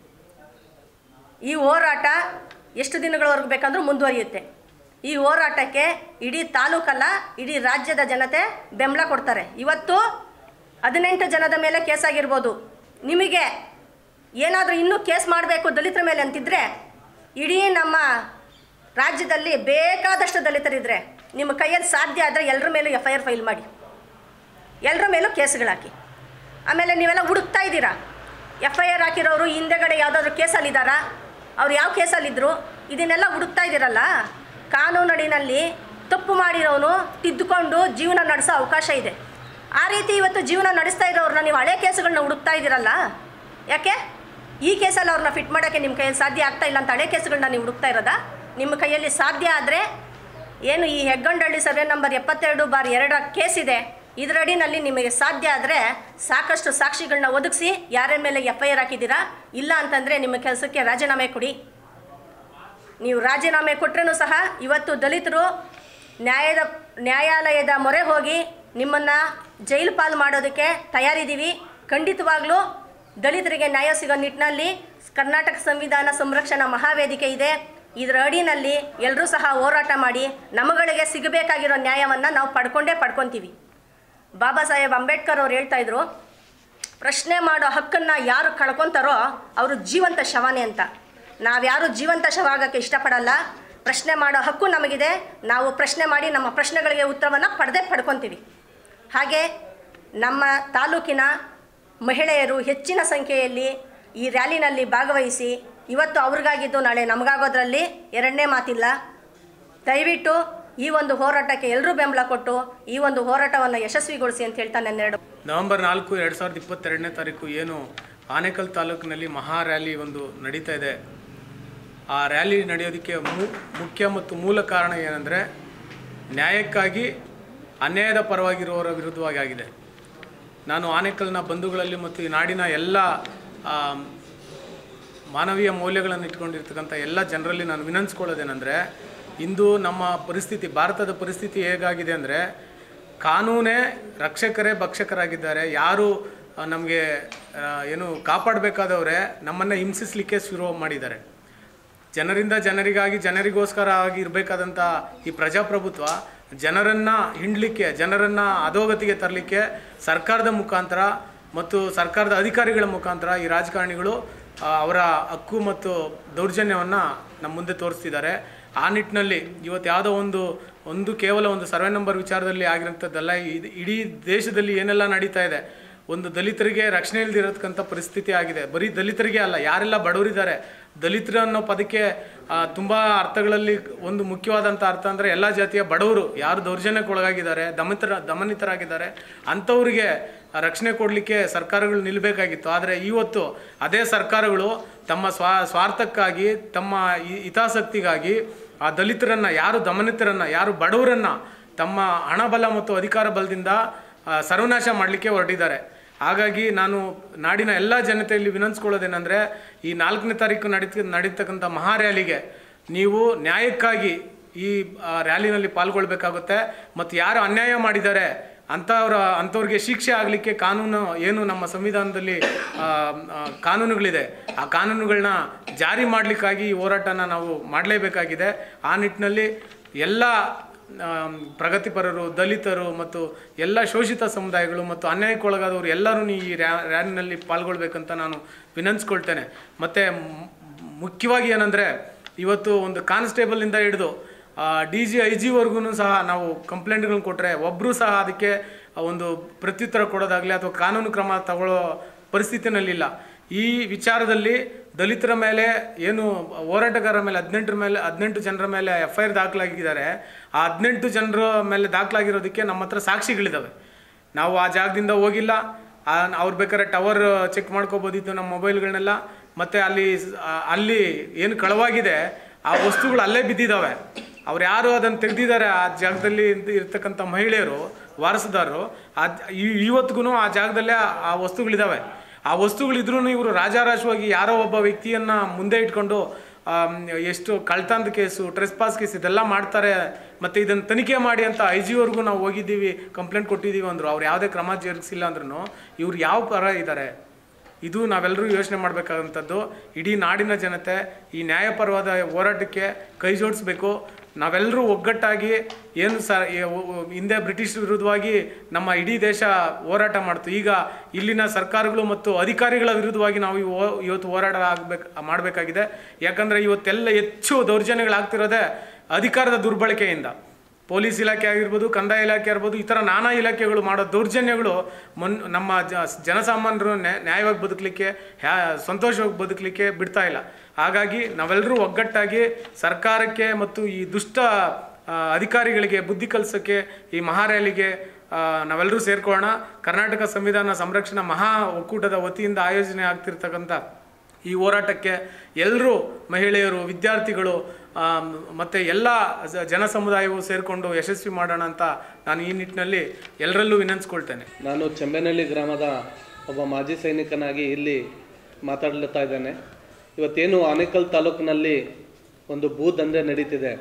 ಈ ಹೋರಾಟ ಎಷ್ಟು ದಿನಗಳವರೆಗೂ ಬೇಕಂದ್ರೂ ಮುಂದುವರಿಯುತ್ತೆ ಈ ಹೋರಾಟಕ್ಕೆ ಇಡೀ ತಾಲೂಕಲ್ಲ ಇಡೀ ರಾಜ್ಯದ ಜನತೆ ಬೆಂಬಲ ಕೊಡ್ತಾರೆ ಇವತ್ತು ಹದಿನೆಂಟು ಜನದ ಮೇಲೆ ಕೇಸ್ ಆಗಿರ್ಬೋದು ನಿಮಗೆ ಏನಾದರೂ ಇನ್ನೂ ಕೇಸ್ ಮಾಡಬೇಕು ದಲಿತರ ಮೇಲೆ ಅಂತಿದ್ರೆ ಇಡೀ ನಮ್ಮ ರಾಜ್ಯದಲ್ಲಿ ಬೇಕಾದಷ್ಟು ದಲಿತರಿದ್ದರೆ ನಿಮ್ಮ ಕೈಯಲ್ಲಿ ಸಾಧ್ಯ ಆದರೆ ಎಲ್ಲರ ಮೇಲೂ ಎಫ್ ಐ ಆರ್ ಫೈಲ್ ಮಾಡಿ ಎಲ್ಲರ ಮೇಲೂ ಕೇಸ್ಗಳಾಕಿ ಆಮೇಲೆ ನೀವೆಲ್ಲ ಹುಡುಕ್ತಾ ಇದ್ದೀರಾ ಎಫ್ ಐ ಆರ್ ಹಾಕಿರೋರು ಹಿಂದೆಗಡೆ ಯಾವುದಾದ್ರೂ ಕೇಸಲ್ಲಿದ್ದಾರಾ ಅವ್ರು ಯಾವ ಕೇಸಲ್ಲಿದ್ದರು ಇದನ್ನೆಲ್ಲ ಹುಡುಕ್ತಾ ಇದ್ದೀರಲ್ಲ ಕಾನೂನಡಿನಲ್ಲಿ ತಪ್ಪು ಮಾಡಿರೋನು ತಿದ್ದುಕೊಂಡು ಜೀವನ ನಡೆಸೋ ಅವಕಾಶ ಇದೆ ಆ ರೀತಿ ಇವತ್ತು ಜೀವನ ನಡೆಸ್ತಾ ಇರೋರನ್ನ ನೀವು ಹಳೆ ಕೇಸುಗಳನ್ನ ಹುಡುಕ್ತಾ ಇದ್ದೀರಲ್ಲ ಯಾಕೆ ಈ ಕೇಸಲ್ಲಿ ಅವ್ರನ್ನ ಫಿಟ್ ಮಾಡೋಕ್ಕೆ ನಿಮ್ಮ ಕೈಯಲ್ಲಿ ಸಾಧ್ಯ ಆಗ್ತಾ ಇಲ್ಲ ಅಂತ ಹಳೆ ಕೇಸುಗಳನ್ನ ನೀವು ಹುಡುಕ್ತಾ ಇರೋದಾ ನಿಮ್ಮ ಕೈಯಲ್ಲಿ ಸಾಧ್ಯ ಆದರೆ ಏನು ಈ ಹೆಗ್ಗಂಡಹಳ್ಳಿ ಸರ್ವೆ ನಂಬರ್ ಎಪ್ಪತ್ತೆರಡು ಬಾರ್ ಎರಡರ ಕೇಸ್ ಇದೆ ಇದರಡಿನಲ್ಲಿ ನಿಮಗೆ ಸಾಧ್ಯ ಆದರೆ ಸಾಕಷ್ಟು ಸಾಕ್ಷಿಗಳನ್ನ ಒದಗಿಸಿ ಯಾರ ಮೇಲೆ ಎಫ್ ಐ ಆರ್ ಹಾಕಿದ್ದೀರಾ ಇಲ್ಲ ಅಂತಂದರೆ ನಿಮ್ಮ ಕೆಲಸಕ್ಕೆ ರಾಜೀನಾಮೆ ಕೊಡಿ ನೀವು ರಾಜೀನಾಮೆ ಕೊಟ್ಟರೂ ಸಹ ಇವತ್ತು ದಲಿತರು ನ್ಯಾಯದ ನ್ಯಾಯಾಲಯದ ಮೊರೆ ಹೋಗಿ ನಿಮ್ಮನ್ನು ಜೈಲು ಪಾಲು ಮಾಡೋದಕ್ಕೆ ತಯಾರಿದ್ದೀವಿ ಖಂಡಿತವಾಗ್ಲೂ ದಲಿತರಿಗೆ ನ್ಯಾಯ ಸಿಗೋ ನಿಟ್ಟಿನಲ್ಲಿ ಕರ್ನಾಟಕ ಸಂವಿಧಾನ ಸಂರಕ್ಷಣಾ ಮಹಾವೇದಿಕೆ ಇದೆ ಇದರ ಅಡಿನಲ್ಲಿ ಎಲ್ಲರೂ ಸಹ ಹೋರಾಟ ಮಾಡಿ ನಮಗಳಿಗೆ ಸಿಗಬೇಕಾಗಿರೋ ನ್ಯಾಯವನ್ನು ನಾವು ಪಡ್ಕೊಂಡೇ ಪಡ್ಕೊತೀವಿ ಬಾಬಾ ಸಾಹೇಬ್ ಅಂಬೇಡ್ಕರ್ ಅವ್ರು ಹೇಳ್ತಾ ಇದ್ರು ಪ್ರಶ್ನೆ ಮಾಡೋ ಹಕ್ಕನ್ನು ಯಾರು ಕಳ್ಕೊತಾರೋ ಅವರು ಜೀವಂತ ಶವನೇ ಅಂತ ನಾವ್ಯಾರು ಜೀವಂತ ಶವ ಆಗೋಕ್ಕೆ ಇಷ್ಟಪಡಲ್ಲ ಪ್ರಶ್ನೆ ಮಾಡೋ ಹಕ್ಕು ನಮಗಿದೆ ನಾವು ಪ್ರಶ್ನೆ ಮಾಡಿ ನಮ್ಮ ಪ್ರಶ್ನೆಗಳಿಗೆ ಉತ್ತರವನ್ನು ಪಡೆದೇ ಪಡ್ಕೊತೀವಿ ಹಾಗೆ ನಮ್ಮ ತಾಲೂಕಿನ ಮಹಿಳೆಯರು ಹೆಚ್ಚಿನ ಸಂಖ್ಯೆಯಲ್ಲಿ ಈ ರ್ಯಾಲಿನಲ್ಲಿ ಭಾಗವಹಿಸಿ ಇವತ್ತು ಅವ್ರಿಗಾಗಿದ್ದು ನಾಳೆ ನಮಗಾಗೋದ್ರಲ್ಲಿ ಎರಡನೇ ಮಾತಿಲ್ಲ ದಯವಿಟ್ಟು ಈ ಒಂದು ಹೋರಾಟಕ್ಕೆ ಎಲ್ಲರೂ ಬೆಂಬಲ ಕೊಟ್ಟು ಈ ಒಂದು ಹೋರಾಟವನ್ನು ಯಶಸ್ವಿಗೊಳಿಸಿ ಅಂತ ಹೇಳ್ತಾ ನನ್ನೆರಡು ನವೆಂಬರ್ ನಾಲ್ಕು ಎರಡು ಸಾವಿರದ ಇಪ್ಪತ್ತೆರಡನೇ ತಾರೀಕು ಏನು ಆನೇಕಲ್ ತಾಲೂಕಿನಲ್ಲಿ ಮಹಾ ರ್ಯಾಲಿ ಒಂದು ನಡೀತಾ ಇದೆ ಆ ರ್ಯಾಲಿ ನಡೆಯೋದಕ್ಕೆ ಮು ಮುಖ್ಯ ಮತ್ತು ಮೂಲ ಕಾರಣ ಏನಂದರೆ ನ್ಯಾಯಕ್ಕಾಗಿ ಅನ್ಯಾಯದ ಪರವಾಗಿರುವವರ ವಿರುದ್ಧವಾಗಿ ಆಗಿದೆ ನಾನು ಆನೇಕಲ್ನ ಬಂಧುಗಳಲ್ಲಿ ಮತ್ತು ಈ ನಾಡಿನ ಎಲ್ಲ ಆ, ಮಾನವೀಯ ಮೌಲ್ಯಗಳನ್ನು ಇಟ್ಕೊಂಡಿರ್ತಕ್ಕಂಥ ಎಲ್ಲ ಜನರಲ್ಲಿ ನಾನು ವಿನಂತಿಸ್ಕೊಳ್ಳೋದೇನೆಂದರೆ ಇಂದು ನಮ್ಮ ಪರಿಸ್ಥಿತಿ ಭಾರತದ ಪರಿಸ್ಥಿತಿ ಹೇಗಾಗಿದೆ ಅಂದರೆ ಕಾನೂನೇ ರಕ್ಷಕರೇ ಭಕ್ಷಕರಾಗಿದ್ದಾರೆ ಯಾರು ನಮಗೆ ಏನು ಕಾಪಾಡಬೇಕಾದವರೇ ನಮ್ಮನ್ನು ಹಿಂಸಿಸಲಿಕ್ಕೆ ಶುರು ಮಾಡಿದ್ದಾರೆ ಜನರಿಂದ ಜನರಿಗಾಗಿ ಜನರಿಗೋಸ್ಕರ ಆಗಿ ಇರಬೇಕಾದಂಥ ಈ ಪ್ರಜಾಪ್ರಭುತ್ವ ಜನರನ್ನು ಹಿಂಡಲಿಕ್ಕೆ ಜನರನ್ನು ಅಧೋಗತಿಗೆ ತರಲಿಕ್ಕೆ ಸರ್ಕಾರದ ಮುಖಾಂತರ ಮತ್ತು ಸರ್ಕಾರದ ಅಧಿಕಾರಿಗಳ ಮುಖಾಂತರ ಈ ರಾಜಕಾರಣಿಗಳು ಆ, ಅವರ ಹಕ್ಕು ಮತ್ತು ದೌರ್ಜನ್ಯವನ್ನು ನಮ್ಮ ಮುಂದೆ ತೋರಿಸ್ತಿದ್ದಾರೆ ಆ ನಿಟ್ಟಿನಲ್ಲಿ ಇವತ್ತು ಯಾವುದೋ ಒಂದು ಒಂದು ಕೇವಲ ಒಂದು ಸರ್ವೆ ನಂಬರ್ ವಿಚಾರದಲ್ಲಿ ಆಗಿರೋಂಥದ್ದಲ್ಲ ಇದು ಇಡೀ ದೇಶದಲ್ಲಿ ಏನೆಲ್ಲ ನಡೀತಾ ಇದೆ ಒಂದು ದಲಿತರಿಗೆ ರಕ್ಷಣೆ ಇಲ್ದಿರತಕ್ಕಂಥ ಪರಿಸ್ಥಿತಿ ಆಗಿದೆ ಬರೀ ದಲಿತರಿಗೆ ಅಲ್ಲ ಯಾರೆಲ್ಲ ಬಡವರಿದ್ದಾರೆ ದಲಿತರು ಅನ್ನೋ ಪದಕ್ಕೆ ಆ, ತುಂಬ ಅರ್ಥಗಳಲ್ಲಿ ಒಂದು ಮುಖ್ಯವಾದಂಥ ಅರ್ಥ ಅಂದರೆ ಎಲ್ಲ ಜಾತಿಯ ಬಡವರು ಯಾರು ದೌರ್ಜನ್ಯಕ್ಕೆ ಒಳಗಾಗಿದ್ದಾರೆ ದಮನಿತರ ದಮನಿತರಾಗಿದ್ದಾರೆ ಅಂಥವ್ರಿಗೆ ರಕ್ಷಣೆ ಕೊಡಲಿಕ್ಕೆ ಸರ್ಕಾರಗಳು ನಿಲ್ಲಬೇಕಾಗಿತ್ತು ಆದರೆ ಇವತ್ತು ಅದೇ ಸರ್ಕಾರಗಳು ತಮ್ಮ ಸ್ವಾ ಸ್ವಾರ್ಥಕ್ಕಾಗಿ ತಮ್ಮ ಹಿ- ಹಿತಾಸಕ್ತಿಗಾಗಿ ಆ ದಲಿತರನ್ನು ಯಾರು ದಮನಿತರನ್ನು ಯಾರು ಬಡವರನ್ನು ತಮ್ಮ ಹಣಬಲ ಮತ್ತು ಅಧಿಕಾರ ಬಲದಿಂದ ಆ, ಸರ್ವನಾಶ ಮಾಡಲಿಕ್ಕೆ ಹೊರಟಿದ್ದಾರೆ ಹಾಗಾಗಿ ನಾನು ನಾಡಿನ ಎಲ್ಲ ಜನತೆಯಲ್ಲಿ ವಿನಂತಿಸ್ಕೊಳ್ಳೋದೇನೆಂದರೆ ಈ ನಾಲ್ಕನೇ ತಾರೀಕು ನಡೀತ ನಡೀತಕ್ಕಂಥ ಮಹಾ ರ್ಯಾಲಿಗೆ ನೀವು ನ್ಯಾಯಕ್ಕಾಗಿ ಈ ಆ, ರ್ಯಾಲಿನಲ್ಲಿ ಪಾಲ್ಗೊಳ್ಬೇಕಾಗುತ್ತೆ ಮತ್ತು ಯಾರು ಅನ್ಯಾಯ ಮಾಡಿದ್ದಾರೆ ಅಂಥವ್ರ ಅಂಥವ್ರಿಗೆ ಶಿಕ್ಷೆ ಆಗಲಿಕ್ಕೆ ಕಾನೂನು ಏನು ನಮ್ಮ ಸಂವಿಧಾನದಲ್ಲಿ ಆ, ಆ, ಕಾನೂನುಗಳಿದೆ ಆ ಕಾನೂನುಗಳನ್ನ ಜಾರಿ ಮಾಡಲಿಕ್ಕಾಗಿ ಈ ಹೋರಾಟನ ನಾವು ಮಾಡಲೇಬೇಕಾಗಿದೆ ಆ ನಿಟ್ಟಿನಲ್ಲಿ ಎಲ್ಲ ಆಮ್, ಪ್ರಗತಿಪರರು ದಲಿತರು ಮತ್ತು ಎಲ್ಲ ಶೋಷಿತ ಸಮುದಾಯಗಳು ಮತ್ತು ಅನ್ಯಾಯಕ್ಕೊಳಗಾದವರು ಎಲ್ಲರೂ ಈ ರ್ಯಾ ರ್ಯಾಲಿನಲ್ಲಿ ಪಾಲ್ಗೊಳ್ಬೇಕಂತ ನಾನು ವಿನಂತಿಸ್ಕೊಳ್ತೇನೆ ಮತ್ತು ಮುಖ್ಯವಾಗಿ ಏನಂದರೆ ಇವತ್ತು ಒಂದು ಕಾನ್ಸ್ಟೇಬಲಿಂದ ಹಿಡಿದು ಡಿ ಜಿ ಐ ಜಿವರೆಗೂ ಸಹ ನಾವು ಕಂಪ್ಲೇಂಟ್ಗಳನ್ನ ಕೊಟ್ಟರೆ ಒಬ್ಬರು ಸಹ ಅದಕ್ಕೆ ಒಂದು ಪ್ರತ್ಯುತ್ತರ ಕೊಡೋದಾಗಲಿ ಅಥವಾ ಕಾನೂನು ಕ್ರಮ ತಗೊಳ್ಳೋ ಪರಿಸ್ಥಿತಿನಲ್ಲಿಲ್ಲ ಈ ವಿಚಾರದಲ್ಲಿ ದಲಿತರ ಮೇಲೆ ಏನು ಹೋರಾಟಗಾರರ ಮೇಲೆ ಹದಿನೆಂಟರ ಮೇಲೆ ಹದಿನೆಂಟು ಜನರ ಮೇಲೆ ಎಫ್ ಐ ಆರ್ ದಾಖಲಾಗಿದ್ದಾರೆ ಆ ಹದಿನೆಂಟು ಜನರ ಮೇಲೆ ದಾಖಲಾಗಿರೋದಕ್ಕೆ ನಮ್ಮ ಹತ್ರ ಸಾಕ್ಷಿಗಳಿದ್ದಾವೆ ನಾವು ಆ ಜಾಗದಿಂದ ಹೋಗಿಲ್ಲ ಆ- ಅವ್ರು ಬೇಕಾದ್ರೆ ಟವರ್ ಚೆಕ್ ಮಾಡ್ಕೋಬೋದಿತ್ತು ನಮ್ಮ ಮೊಬೈಲ್ಗಳನ್ನೆಲ್ಲ ಮತ್ತು ಅಲ್ಲಿ ಸ್- ಆ- ಅಲ್ಲಿ ಏನು ಕಳವಾಗಿದೆ ಆ ವಸ್ತುಗಳು ಅಲ್ಲೇ ಬಿದ್ದಿದ್ದಾವೆ ಅವ್ರು ಯಾರು ಅದನ್ನು ತೆಗೆದಿದ್ದಾರೆ ಆ ಜಾಗದಲ್ಲಿ ಇದ್ದ- ಇರ್ತಕ್ಕಂಥ ಮಹಿಳೆಯರು ವಾರಸುದಾರರು ಅದು ಇವತ್ತಿಗೂ ಆ ಜಾಗದಲ್ಲೇ ಆ- ಆ ವಸ್ತುಗಳಿದ್ದಾವೆ ಆ ವಸ್ತುಗಳಿದ್ರೂ ಇವರು ರಾಜಾರಾಶವಾಗಿ ಯಾರೋ ಒಬ್ಬ ವ್ಯಕ್ತಿಯನ್ನು ಮುಂದೆ ಇಟ್ಕೊಂಡು ಆಮ್, ಎಷ್ಟು ಕಳ್ತನದ ಕೇಸು ಟ್ರೆಸ್ಪಾಸ್ ಕೇಸ್ ಇದೆಲ್ಲ ಮಾಡ್ತಾರೆ ಮತ್ತು ಇದನ್ನು ತನಿಖೆ ಮಾಡಿ ಅಂತ ಐ ಜಿವರೆಗೂ ನಾವು ಹೋಗಿದ್ದೀವಿ ಕಂಪ್ಲೇಂಟ್ ಕೊಟ್ಟಿದ್ದೀವಿ ಅಂದರು ಅವ್ರು ಯಾವುದೇ ಕ್ರಮ ಜರುಗಿಸಿಲ್ಲ ಅಂದ್ರೂ ಇವ್ರು ಯಾವ ಪರ ಇದ್ದಾರೆ ಇದು ನಾವೆಲ್ಲರೂ ಯೋಚನೆ ಮಾಡಬೇಕಾದಂಥದ್ದು ಇಡೀ ನಾಡಿನ ಜನತೆ ಈ ನ್ಯಾಯಪರವಾದ ಹೋರಾಟಕ್ಕೆ ಕೈ ಜೋಡಿಸ್ಬೇಕು ನಾವೆಲ್ಲರೂ ಒಗ್ಗಟ್ಟಾಗಿ ಏನು ಸ ಈ ಒ- ಒ- ಹಿಂದೆ ಬ್ರಿಟಿಷ್ ವಿರುದ್ಧವಾಗಿ ನಮ್ಮ ಇಡೀ ದೇಶ ಹೋರಾಟ ಮಾಡ್ತು ಈಗ ಇಲ್ಲಿನ ಸರ್ಕಾರಗಳು ಮತ್ತು ಅಧಿಕಾರಿಗಳ ವಿರುದ್ಧವಾಗಿ ನಾವು ಇವ್ ಹೋ- ಇವತ್ತು ಹೋರಾಟ ಆಗಬೇಕು ಮಾಡಬೇಕಾಗಿದೆ ಯಾಕಂದರೆ ಇವತ್ತೆಲ್ಲ ಹೆಚ್ಚು ದೌರ್ಜನ್ಯಗಳಾಗ್ತಿರೋದೇ ಅಧಿಕಾರದ ದುರ್ಬಳಕೆಯಿಂದ ಪೊಲೀಸ್ ಇಲಾಖೆ ಆಗಿರ್ಬೋದು ಕಂದಾಯ ಇಲಾಖೆ ಆಗಿರ್ಬೋದು ಈ ಥರ ನಾನಾ ಇಲಾಖೆಗಳು ಮಾಡೋ ದೌರ್ಜನ್ಯಗಳು ಮನ್ ನಮ್ಮ ಜ ಜನಸಾಮಾನ್ಯರು ನ್ಯಾ- ನ್ಯಾಯವಾಗಿ ಬದುಕಲಿಕ್ಕೆ ಹ್ಯಾ ಸಂತೋಷವಾಗಿ ಬದುಕಲಿಕ್ಕೆ ಬಿಡ್ತಾ ಇಲ್ಲ ಹಾಗಾಗಿ ನಾವೆಲ್ಲರೂ ಒಗ್ಗಟ್ಟಾಗಿ ಸರ್ಕಾರಕ್ಕೆ ಮತ್ತು ಈ ದುಷ್ಟ ಆ, ಅಧಿಕಾರಿಗಳಿಗೆ ಬುದ್ಧಿ ಕಲಿಸೋಕ್ಕೆ ಈ ಮಹಾರ್ಯಾಲಿಗೆ ಆ, ನಾವೆಲ್ಲರೂ ಸೇರ್ಕೊಳ್ಳೋಣ ಕರ್ನಾಟಕ ಸಂವಿಧಾನ ಸಂರಕ್ಷಣಾ ಮಹಾ ಒಕ್ಕೂಟದ ವತಿಯಿಂದ ಆಯೋಜನೆ ಆಗ್ತಿರ್ತಕ್ಕಂಥ ಈ ಹೋರಾಟಕ್ಕೆ ಎಲ್ಲರೂ ಮಹಿಳೆಯರು ವಿದ್ಯಾರ್ಥಿಗಳು ಆ, ಮತ್ತು ಎಲ್ಲ ಜ- ಜನ ಸಮುದಾಯವು ಸೇರಿಕೊಂಡು ಯಶಸ್ವಿ ಮಾಡೋಣ ಅಂತ ನಾನು ಈ ನಿಟ್ಟಿನಲ್ಲಿ ಎಲ್ಲರಲ್ಲೂ ವಿನಂತಿಸ್ಕೊಳ್ತೇನೆ ನಾನು ಚೆಂಬೆನಹಳ್ಳಿ ಗ್ರಾಮದ ಒಬ್ಬ ಮಾಜಿ ಸೈನಿಕನಾಗಿ ಇಲ್ಲಿ ಮಾತಾಡ್ಲತ್ತಾ ಇದ್ದೇನೆ ಇವತ್ತೇನು ಆನೇಕಲ್ ತಾಲೂಕಿನಲ್ಲಿ ಒಂದು ಭೂದಂಧೆ ನಡೀತಿದೆ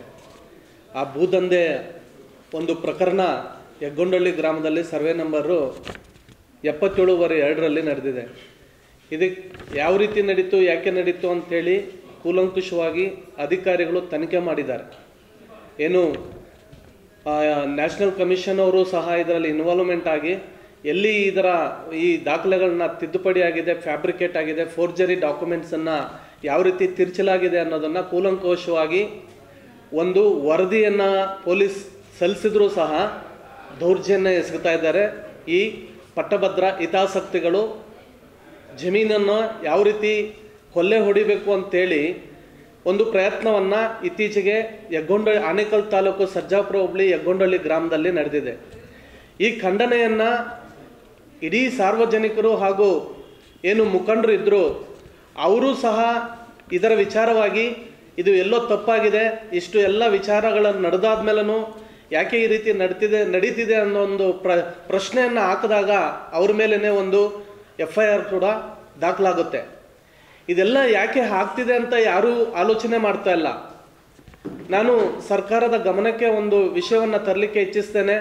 ಆ ಭೂದಂಧೆ ಒಂದು ಪ್ರಕರಣ ಹೆಗ್ಗೊಂಡಳ್ಳಿ ಗ್ರಾಮದಲ್ಲಿ ಸರ್ವೆ ನಂಬರು ಎಪ್ಪತ್ತೇಳುವರೆ ಎರಡರಲ್ಲಿ ನಡೆದಿದೆ ಇದಕ್ಕೆ ಯಾವ ರೀತಿ ನಡೀತು ಯಾಕೆ ನಡೀತು ಅಂಥೇಳಿ ಕೂಲಂಕುಷವಾಗಿ ಅಧಿಕಾರಿಗಳು ತನಿಖೆ ಮಾಡಿದ್ದಾರೆ ಏನು ನ್ಯಾಷನಲ್ ಕಮಿಷನ್ ಅವರು ಸಹ ಇದರಲ್ಲಿ ಇನ್ವಾಲ್ವ್ಮೆಂಟ್ ಆಗಿ ಎಲ್ಲಿ ಇದರ ಈ ದಾಖಲೆಗಳನ್ನ ತಿದ್ದುಪಡಿ ಆಗಿದೆ ಫ್ಯಾಬ್ರಿಕೇಟ್ ಆಗಿದೆ ಫೋರ್ಜರಿ ಡಾಕ್ಯುಮೆಂಟ್ಸನ್ನು ಯಾವ ರೀತಿ ತಿರ್ಚಲಾಗಿದೆ ಅನ್ನೋದನ್ನು ಕೂಲಂಕುಷವಾಗಿ ಒಂದು ವರದಿಯನ್ನು ಪೊಲೀಸ್ ಸಲ್ಲಿಸಿದ್ರೂ ಸಹ ದೌರ್ಜನ್ಯ ಎಸಗುತ್ತಾ ಇದ್ದಾರೆ ಈ ಪಟ್ಟಭದ್ರ ಹಿತಾಸಕ್ತಿಗಳು ಜಮೀನನ್ನು ಯಾವ ರೀತಿ ಕೊಲ್ಲೆ ಹೊಡಿಬೇಕು ಅಂತೇಳಿ ಒಂದು ಪ್ರಯತ್ನವನ್ನು ಇತ್ತೀಚೆಗೆ ಯಗ್ಗೊಂಡ ಆನೇಕಲ್ ತಾಲೂಕು ಸರ್ಜಾಪುರ ಹೋಬಳಿ ಯಗ್ಗೊಂಡಳ್ಳಿ ಗ್ರಾಮದಲ್ಲಿ ನಡೆದಿದೆ ಈ ಖಂಡನೆಯನ್ನು ಇಡೀ ಸಾರ್ವಜನಿಕರು ಹಾಗೂ ಏನು ಮುಖಂಡರು ಇದ್ದರು ಅವರು ಸಹ ಇದರ ವಿಚಾರವಾಗಿ ಇದು ಎಲ್ಲೋ ತಪ್ಪಾಗಿದೆ ಇಷ್ಟು ಎಲ್ಲ ವಿಚಾರಗಳನ್ನು ನಡೆದಾದ ಮೇಲೂ ಯಾಕೆ ಈ ರೀತಿ ನಡ್ತಿದೆ ನಡೀತಿದೆ ಅನ್ನೋ ಒಂದು ಪ್ರ ಪ್ರಶ್ನೆಯನ್ನು ಹಾಕಿದಾಗ ಅವ್ರ ಮೇಲೇ ಒಂದು ಎಫ್ ಐ ಆರ್ ಕೂಡ ದಾಖಲಾಗುತ್ತೆ ಇದೆಲ್ಲ ಯಾಕೆ ಆಗ್ತಿದೆ ಅಂತ ಯಾರೂ ಆಲೋಚನೆ ಮಾಡ್ತಾ ಇಲ್ಲ ನಾನು ಸರ್ಕಾರದ ಗಮನಕ್ಕೆ ಒಂದು ವಿಷಯವನ್ನು ತರಲಿಕ್ಕೆ ಇಚ್ಛಿಸ್ತೇನೆ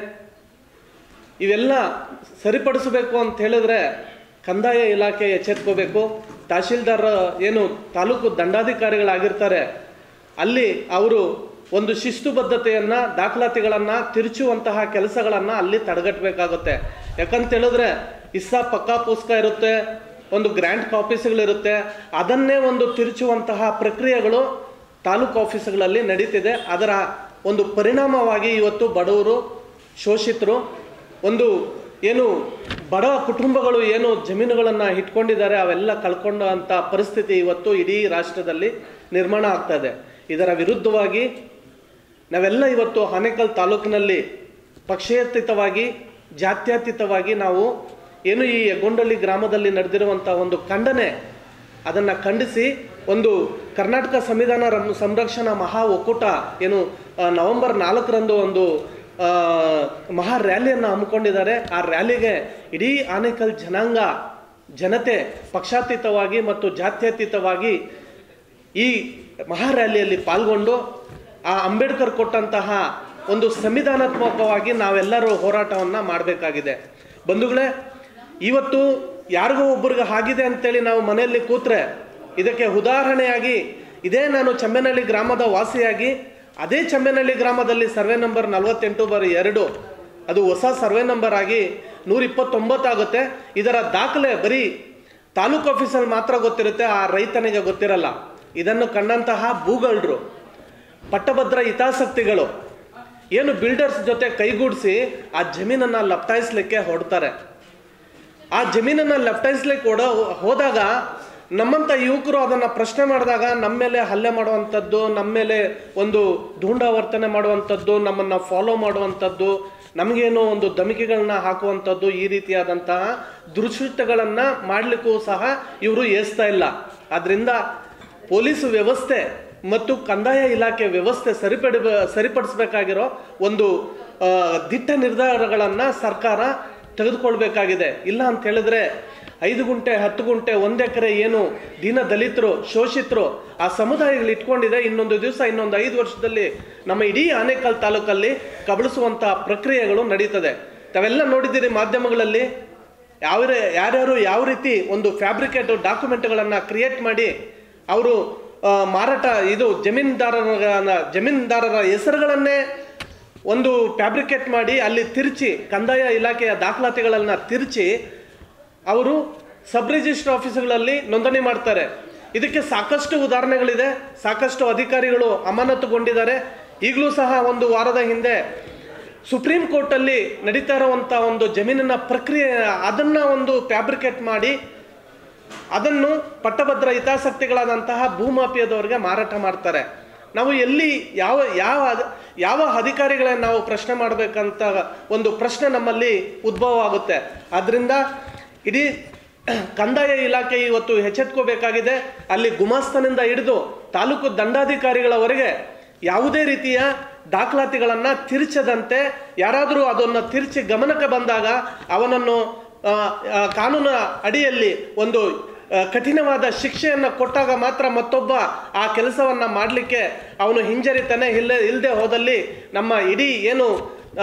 ಇವೆಲ್ಲ ಸರಿಪಡಿಸಬೇಕು ಅಂತ ಹೇಳಿದ್ರೆ ಕಂದಾಯ ಇಲಾಖೆ ಎಚ್ಚೆತ್ಕೋಬೇಕು ತಹಶೀಲ್ದಾರ್ ಏನು ತಾಲೂಕು ದಂಡಾಧಿಕಾರಿಗಳಾಗಿರ್ತಾರೆ ಅಲ್ಲಿ ಅವರು ಒಂದು ಶಿಸ್ತುಬದ್ಧತೆಯನ್ನು ದಾಖಲಾತಿಗಳನ್ನು ತಿರುಚುವಂತಹ ಕೆಲಸಗಳನ್ನು ಅಲ್ಲಿ ತಡೆಗಟ್ಟಬೇಕಾಗುತ್ತೆ ಯಾಕಂತ ಹೇಳಿದ್ರೆ ಇಸ್ಸಾ ಪಕ್ಕಾ ಪುಸ್ತಕ ಇರುತ್ತೆ ಒಂದು ಗ್ರ್ಯಾಂಡ್ ಕಾಪೀಸ್ಗಳಿರುತ್ತೆ ಅದನ್ನೇ ಒಂದು ತಿರುಚುವಂತಹ ಪ್ರಕ್ರಿಯೆಗಳು ತಾಲೂಕು ಆಫೀಸ್ಗಳಲ್ಲಿ ನಡೀತಿದೆ ಅದರ ಒಂದು ಪರಿಣಾಮವಾಗಿ ಇವತ್ತು ಬಡವರು ಶೋಷಿತರು ಒಂದು ಏನು ಬಡ ಕುಟುಂಬಗಳು ಏನು ಜಮೀನುಗಳನ್ನು ಇಟ್ಕೊಂಡಿದ್ದಾರೆ ಅವೆಲ್ಲ ಕಳ್ಕೊಂಡ ಅಂತ ಪರಿಸ್ಥಿತಿ ಇವತ್ತು ಇಡೀ ರಾಷ್ಟ್ರದಲ್ಲಿ ನಿರ್ಮಾಣ ಆಗ್ತಾ ಇದೆ ಇದರ ವಿರುದ್ಧವಾಗಿ ನಾವೆಲ್ಲ ಇವತ್ತು ಆನೇಕಲ್ ತಾಲೂಕಿನಲ್ಲಿ ಪಕ್ಷೇತರಿತವಾಗಿ ಜಾತ್ಯತೀತವಾಗಿ ನಾವು ಏನು ಈ ಹೆಗ್ಗೊಂಡಳ್ಳಿ ಗ್ರಾಮದಲ್ಲಿ ನಡೆದಿರುವಂಥ ಒಂದು ಖಂಡನೆ ಅದನ್ನು ಖಂಡಿಸಿ ಒಂದು ಕರ್ನಾಟಕ ಸಂವಿಧಾನ ರಂ- ಸಂರಕ್ಷಣಾ ಮಹಾ ಒಕ್ಕೂಟ ಏನು ಆ, ನವೆಂಬರ್ ನಾಲ್ಕರಂದು ಒಂದು ಆ, ಮಹಾ ರ್ಯಾಲಿಯನ್ನು ಹಮ್ಮಿಕೊಂಡಿದ್ದಾರೆ ಆ ರ್ಯಾಲಿಗೆ ಇಡೀ ಆನೇಕಲ್ ಜನಾಂಗ ಜನತೆ ಪಕ್ಷಾತೀತವಾಗಿ ಮತ್ತು ಜಾತ್ಯತೀತವಾಗಿ ಈ ಮಹಾ ರ್ಯಾಲಿಯಲ್ಲಿ ಪಾಲ್ಗೊಂಡು ಆ ಅಂಬೇಡ್ಕರ್ ಕೊಟ್ಟಂತಹ ಒಂದು ಸಂವಿಧಾನಾತ್ಮಕವಾಗಿ ನಾವೆಲ್ಲರೂ ಹೋರಾಟವನ್ನು ಮಾಡಬೇಕಾಗಿದೆ ಬಂಧುಗಳೇ ಇವತ್ತು ಯಾರಿಗೋ ಒಬ್ಬರಿಗೆ ಆಗಿದೆ ಅಂತೇಳಿ ನಾವು ಮನೆಯಲ್ಲಿ ಕೂತ್ರೆ ಇದಕ್ಕೆ ಉದಾಹರಣೆಯಾಗಿ ಇದೇ ನಾನು ಚಮ್ಮೇನಹಳ್ಳಿ ಗ್ರಾಮದ ವಾಸಿಯಾಗಿ ಅದೇ ಚಮ್ಮೇನಹಳ್ಳಿ ಗ್ರಾಮದಲ್ಲಿ ಸರ್ವೆ ನಂಬರ್ ನಲವತ್ತೆಂಟು ಬಾರಿ ಎರಡು ಅದು ಹೊಸ ಸರ್ವೆ ನಂಬರ್ ಆಗಿ ನೂರ ಇಪ್ಪತ್ತೊಂಬತ್ತಾಗುತ್ತೆ ಇದರ ದಾಖಲೆ ಬರೀ ತಾಲೂಕು ಆಫೀಸಲ್ಲಿ ಮಾತ್ರ ಗೊತ್ತಿರುತ್ತೆ ಆ ರೈತನಿಗೆ ಗೊತ್ತಿರಲ್ಲ ಇದನ್ನು ಕಂಡಂತಹ ಭೂಗಳ್ರು ಪಟ್ಟಭದ್ರ ಹಿತಾಸಕ್ತಿಗಳು ಏನು ಬಿಲ್ಡರ್ಸ್ ಜೊತೆ ಕೈಗೂಡಿಸಿ ಆ ಜಮೀನನ್ನು ಲಪ್ಟಾಯಿಸ್ಲಿಕ್ಕೆ ಹೊಡ್ತಾರೆ ಆ ಜಮೀನನ್ನು ಲಪ್ಟಾಯಿಸ್ಲಿಕ್ಕೆ ಹೊಡ ಹೋದಾಗ ನಮ್ಮಂಥ ಯುವಕರು ಅದನ್ನು ಪ್ರಶ್ನೆ ಮಾಡಿದಾಗ ನಮ್ಮ ಮೇಲೆ ಹಲ್ಲೆ ಮಾಡುವಂಥದ್ದು ನಮ್ಮ ಮೇಲೆ ಒಂದು ಧೂಂಡಾವರ್ತನೆ ಮಾಡುವಂಥದ್ದು ನಮ್ಮನ್ನು ಫಾಲೋ ಮಾಡುವಂಥದ್ದು ನಮಗೇನೋ ಒಂದು ಧಮಿಕೆಗಳನ್ನ ಹಾಕುವಂಥದ್ದು ಈ ರೀತಿಯಾದಂತಹ ದುಷ್ಕೃತ್ಯಗಳನ್ನು ಮಾಡಲಿಕ್ಕೂ ಸಹ ಇವರು ಏಸ್ತಾ ಇಲ್ಲ ಆದ್ದರಿಂದ ಪೊಲೀಸ್ ವ್ಯವಸ್ಥೆ ಮತ್ತು ಕಂದಾಯ ಇಲಾಖೆ ವ್ಯವಸ್ಥೆ ಸರಿಪಡಿ ಸರಿಪಡಿಸಬೇಕಾಗಿರೋ ಒಂದು ಆ, ದಿಟ್ಟ ನಿರ್ಧಾರಗಳನ್ನು ಸರ್ಕಾರ ತೆಗೆದುಕೊಳ್ಬೇಕಾಗಿದೆ ಇಲ್ಲ ಅಂತ ಹೇಳಿದ್ರೆ ಐದು ಗುಂಟೆ ಹತ್ತು ಗುಂಟೆ ಒಂದು ಎಕರೆ ಏನು ದೀನ ದಲಿತರು ಶೋಷಿತರು ಆ ಸಮುದಾಯಗಳು ಇಟ್ಕೊಂಡಿದೆ ಇನ್ನೊಂದು ದಿವಸ ಇನ್ನೊಂದು ಐದು ವರ್ಷದಲ್ಲಿ ನಮ್ಮ ಇಡೀ ಆನೇಕಲ್ ತಾಲೂಕಲ್ಲಿ ಕಬಳಿಸುವಂಥ ಪ್ರಕ್ರಿಯೆಗಳು ನಡೀತದೆ ತಾವೆಲ್ಲ ನೋಡಿದ್ದೀರಿ ಮಾಧ್ಯಮಗಳಲ್ಲಿ ಯಾವ ಯಾರ್ಯಾರು ಯಾವ ರೀತಿ ಒಂದು ಫ್ಯಾಬ್ರಿಕೇಟ್ ಡಾಕ್ಯುಮೆಂಟ್ಗಳನ್ನು ಕ್ರಿಯೇಟ್ ಮಾಡಿ ಅವರು ಮಾರಾಟ ಇದು ಜಮೀನ್ದಾರರ ಜಮೀನ್ದಾರರ ಹೆಸರುಗಳನ್ನೇ ಒಂದು ಫ್ಯಾಬ್ರಿಕೇಟ್ ಮಾಡಿ ಅಲ್ಲಿ ತಿರುಚಿ ಕಂದಾಯ ಇಲಾಖೆಯ ದಾಖಲಾತಿಗಳನ್ನು ತಿರುಚಿ ಅವರು ಸಬ್ ರಿಜಿಸ್ಟರ್ ಆಫೀಸ್ಗಳಲ್ಲಿ ನೋಂದಣಿ ಮಾಡ್ತಾರೆ ಇದಕ್ಕೆ ಸಾಕಷ್ಟು ಉದಾಹರಣೆಗಳಿದೆ ಸಾಕಷ್ಟು ಅಧಿಕಾರಿಗಳು ಅಮಾನತುಗೊಂಡಿದ್ದಾರೆ ಈಗಲೂ ಸಹ ಒಂದು ವಾರದ ಹಿಂದೆ ಸುಪ್ರೀಂ ಕೋರ್ಟಲ್ಲಿ ನಡೀತಾ ಇರುವಂಥ ಒಂದು ಜಮೀನಿನ ಪ್ರಕ್ರಿಯೆ ಅದನ್ನು ಒಂದು ಫ್ಯಾಬ್ರಿಕೇಟ್ ಮಾಡಿ ಅದನ್ನು ಪಟ್ಟಭದ್ರ ಹಿತಾಸಕ್ತಿಗಳಾದಂತಹ ಭೂಮಾಫಿಯಾದವರಿಗೆ ಮಾರಾಟ ಮಾಡ್ತಾರೆ ನಾವು ಎಲ್ಲಿ ಯಾವ ಯಾವ ಅಧ- ಯಾವ ಅಧಿಕಾರಿಗಳನ್ನ ನಾವು ಪ್ರಶ್ನೆ ಮಾಡಬೇಕಂತ ಒಂದು ಪ್ರಶ್ನೆ ನಮ್ಮಲ್ಲಿ ಉದ್ಭವ ಆಗುತ್ತೆ ಆದ್ದರಿಂದ ಇಡೀ ಕಂದಾಯ ಇಲಾಖೆ ಇವತ್ತು ಎಚ್ಚೆತ್ಕೋಬೇಕಾಗಿದೆ ಅಲ್ಲಿ ಗುಮಾಸ್ತನಿಂದ ಹಿಡಿದು ತಾಲೂಕು ದಂಡಾಧಿಕಾರಿಗಳವರೆಗೆ ಯಾವುದೇ ರೀತಿಯ ದಾಖಲಾತಿಗಳನ್ನು ತಿರುಚದಂತೆ ಯಾರಾದರೂ ಅದನ್ನು ತಿರುಚಿ ಗಮನಕ್ಕೆ ಬಂದಾಗ ಅವನನ್ನು ಆ, ಆ, ಕಾನೂನ ಅಡಿಯಲ್ಲಿ ಒಂದು ಆ, ಕಠಿಣವಾದ ಶಿಕ್ಷೆಯನ್ನು ಕೊಟ್ಟಾಗ ಮಾತ್ರ ಮತ್ತೊಬ್ಬ ಆ ಕೆಲಸವನ್ನು ಮಾಡಲಿಕ್ಕೆ ಅವನು ಹಿಂಜರಿತಾನೆ ಇಲ್ಲ ಇಲ್ಲದೆ ಹೋದಲ್ಲಿ ನಮ್ಮ ಇಡೀ ಏನು ಆ,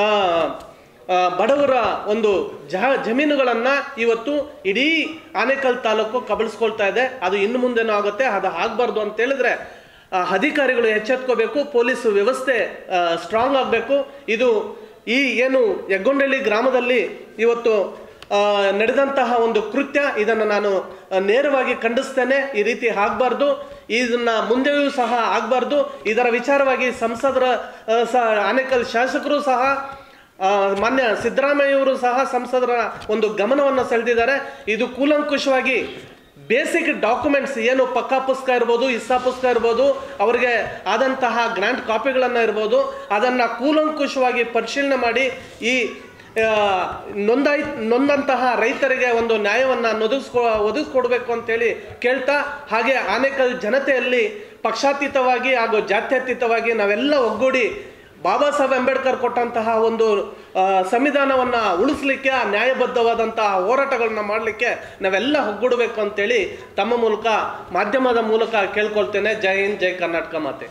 ಆ, ಬಡವರ ಒಂದು ಜಹ ಜಮೀನುಗಳನ್ನು ಇವತ್ತು ಇಡೀ ಆನೇಕಲ್ ತಾಲೂಕು ಕಬಳಿಸ್ಕೊಳ್ತಾ ಇದೆ ಅದು ಇನ್ನು ಮುಂದೆನೂ ಆಗುತ್ತೆ ಅದು ಆಗಬಾರ್ದು ಅಂತ ಹೇಳಿದ್ರೆ ಆ, ಆ, ಅಧಿಕಾರಿಗಳು ಎಚ್ಚೆತ್ಕೋಬೇಕು ಪೊಲೀಸ್ ವ್ಯವಸ್ಥೆ ಸ್ಟ್ರಾಂಗ್ ಆಗಬೇಕು ಇದು ಈ ಏನು ಯಗ್ಗೊಂಡಳ್ಳಿ ಗ್ರಾಮದಲ್ಲಿ ಇವತ್ತು ಆ, ನಡೆದಂತಹ ಒಂದು ಕೃತ್ಯ ಇದನ್ನು ನಾನು ಆ, ನೇರವಾಗಿ ಖಂಡಿಸ್ತೇನೆ ಈ ರೀತಿ ಆಗಬಾರ್ದು ಇದನ್ನ ಮುಂದೆಯೂ ಸಹ ಆಗಬಾರ್ದು ಇದರ ವಿಚಾರವಾಗಿ ಸಂಸದರ ಆ, ಸಹ ಆನೇಕಲ್ ಶಾಸಕರು ಸಹ ಆ, ಮಾನ್ಯ ಸಿದ್ದರಾಮಯ್ಯವರು ಸಹ ಸಂಸದರ ಒಂದು ಗಮನವನ್ನು ಸೆಳೆದಿದ್ದಾರೆ ಇದು ಕೂಲಂಕುಷವಾಗಿ ಬೇಸಿಕ್ ಡಾಕ್ಯುಮೆಂಟ್ಸ್ ಏನು ಪಕ್ಕಾ ಪುಸ್ತಕ ಇರ್ಬೋದು ಇಸ್ಸಾ ಪುಸ್ತಕ ಇರ್ಬೋದು ಅವರಿಗೆ ಆದಂತಹ ಗ್ರ್ಯಾಂಟ್ ಕಾಪಿಗಳನ್ನು ಇರ್ಬೋದು ಅದನ್ನು ಕೂಲಂಕುಷವಾಗಿ ಪರಿಶೀಲನೆ ಮಾಡಿ ಈ ಆ, ನೊಂದಾಯಿ ನೊಂದಂತಹ ರೈತರಿಗೆ ಒಂದು ನ್ಯಾಯವನ್ನು ಒದಗಿಸ್ಕೊ ಒದಗಿಸ್ಕೊಡ್ಬೇಕು ಅಂತೇಳಿ ಕೇಳ್ತಾ ಹಾಗೆ ಆನೇಕಲ್ ಜನತೆಯಲ್ಲಿ ಪಕ್ಷಾತೀತವಾಗಿ ಹಾಗೂ ಜಾತ್ಯತೀತವಾಗಿ ನಾವೆಲ್ಲ ಒಗ್ಗೂಡಿ ಬಾಬಾ ಸಾಹೇಬ್ ಅಂಬೇಡ್ಕರ್ ಕೊಟ್ಟಂತಹ ಒಂದು ಆ, ಸಂವಿಧಾನವನ್ನ ಉಳಿಸ್ಲಿಕ್ಕೆ ಆ ನ್ಯಾಯಬದ್ಧವಾದಂತಹ ಹೋರಾಟಗಳನ್ನ ಮಾಡಲಿಕ್ಕೆ ನಾವೆಲ್ಲ ಒಗ್ಗೂಡಬೇಕು ಅಂತೇಳಿ ತಮ್ಮ ಮೂಲಕ ಮಾಧ್ಯಮದ ಮೂಲಕ ಕೇಳ್ಕೊಳ್ತೇನೆ ಜೈ ಹಿಂದ್ ಜೈ ಕರ್ನಾಟಕ ಮಾತೆ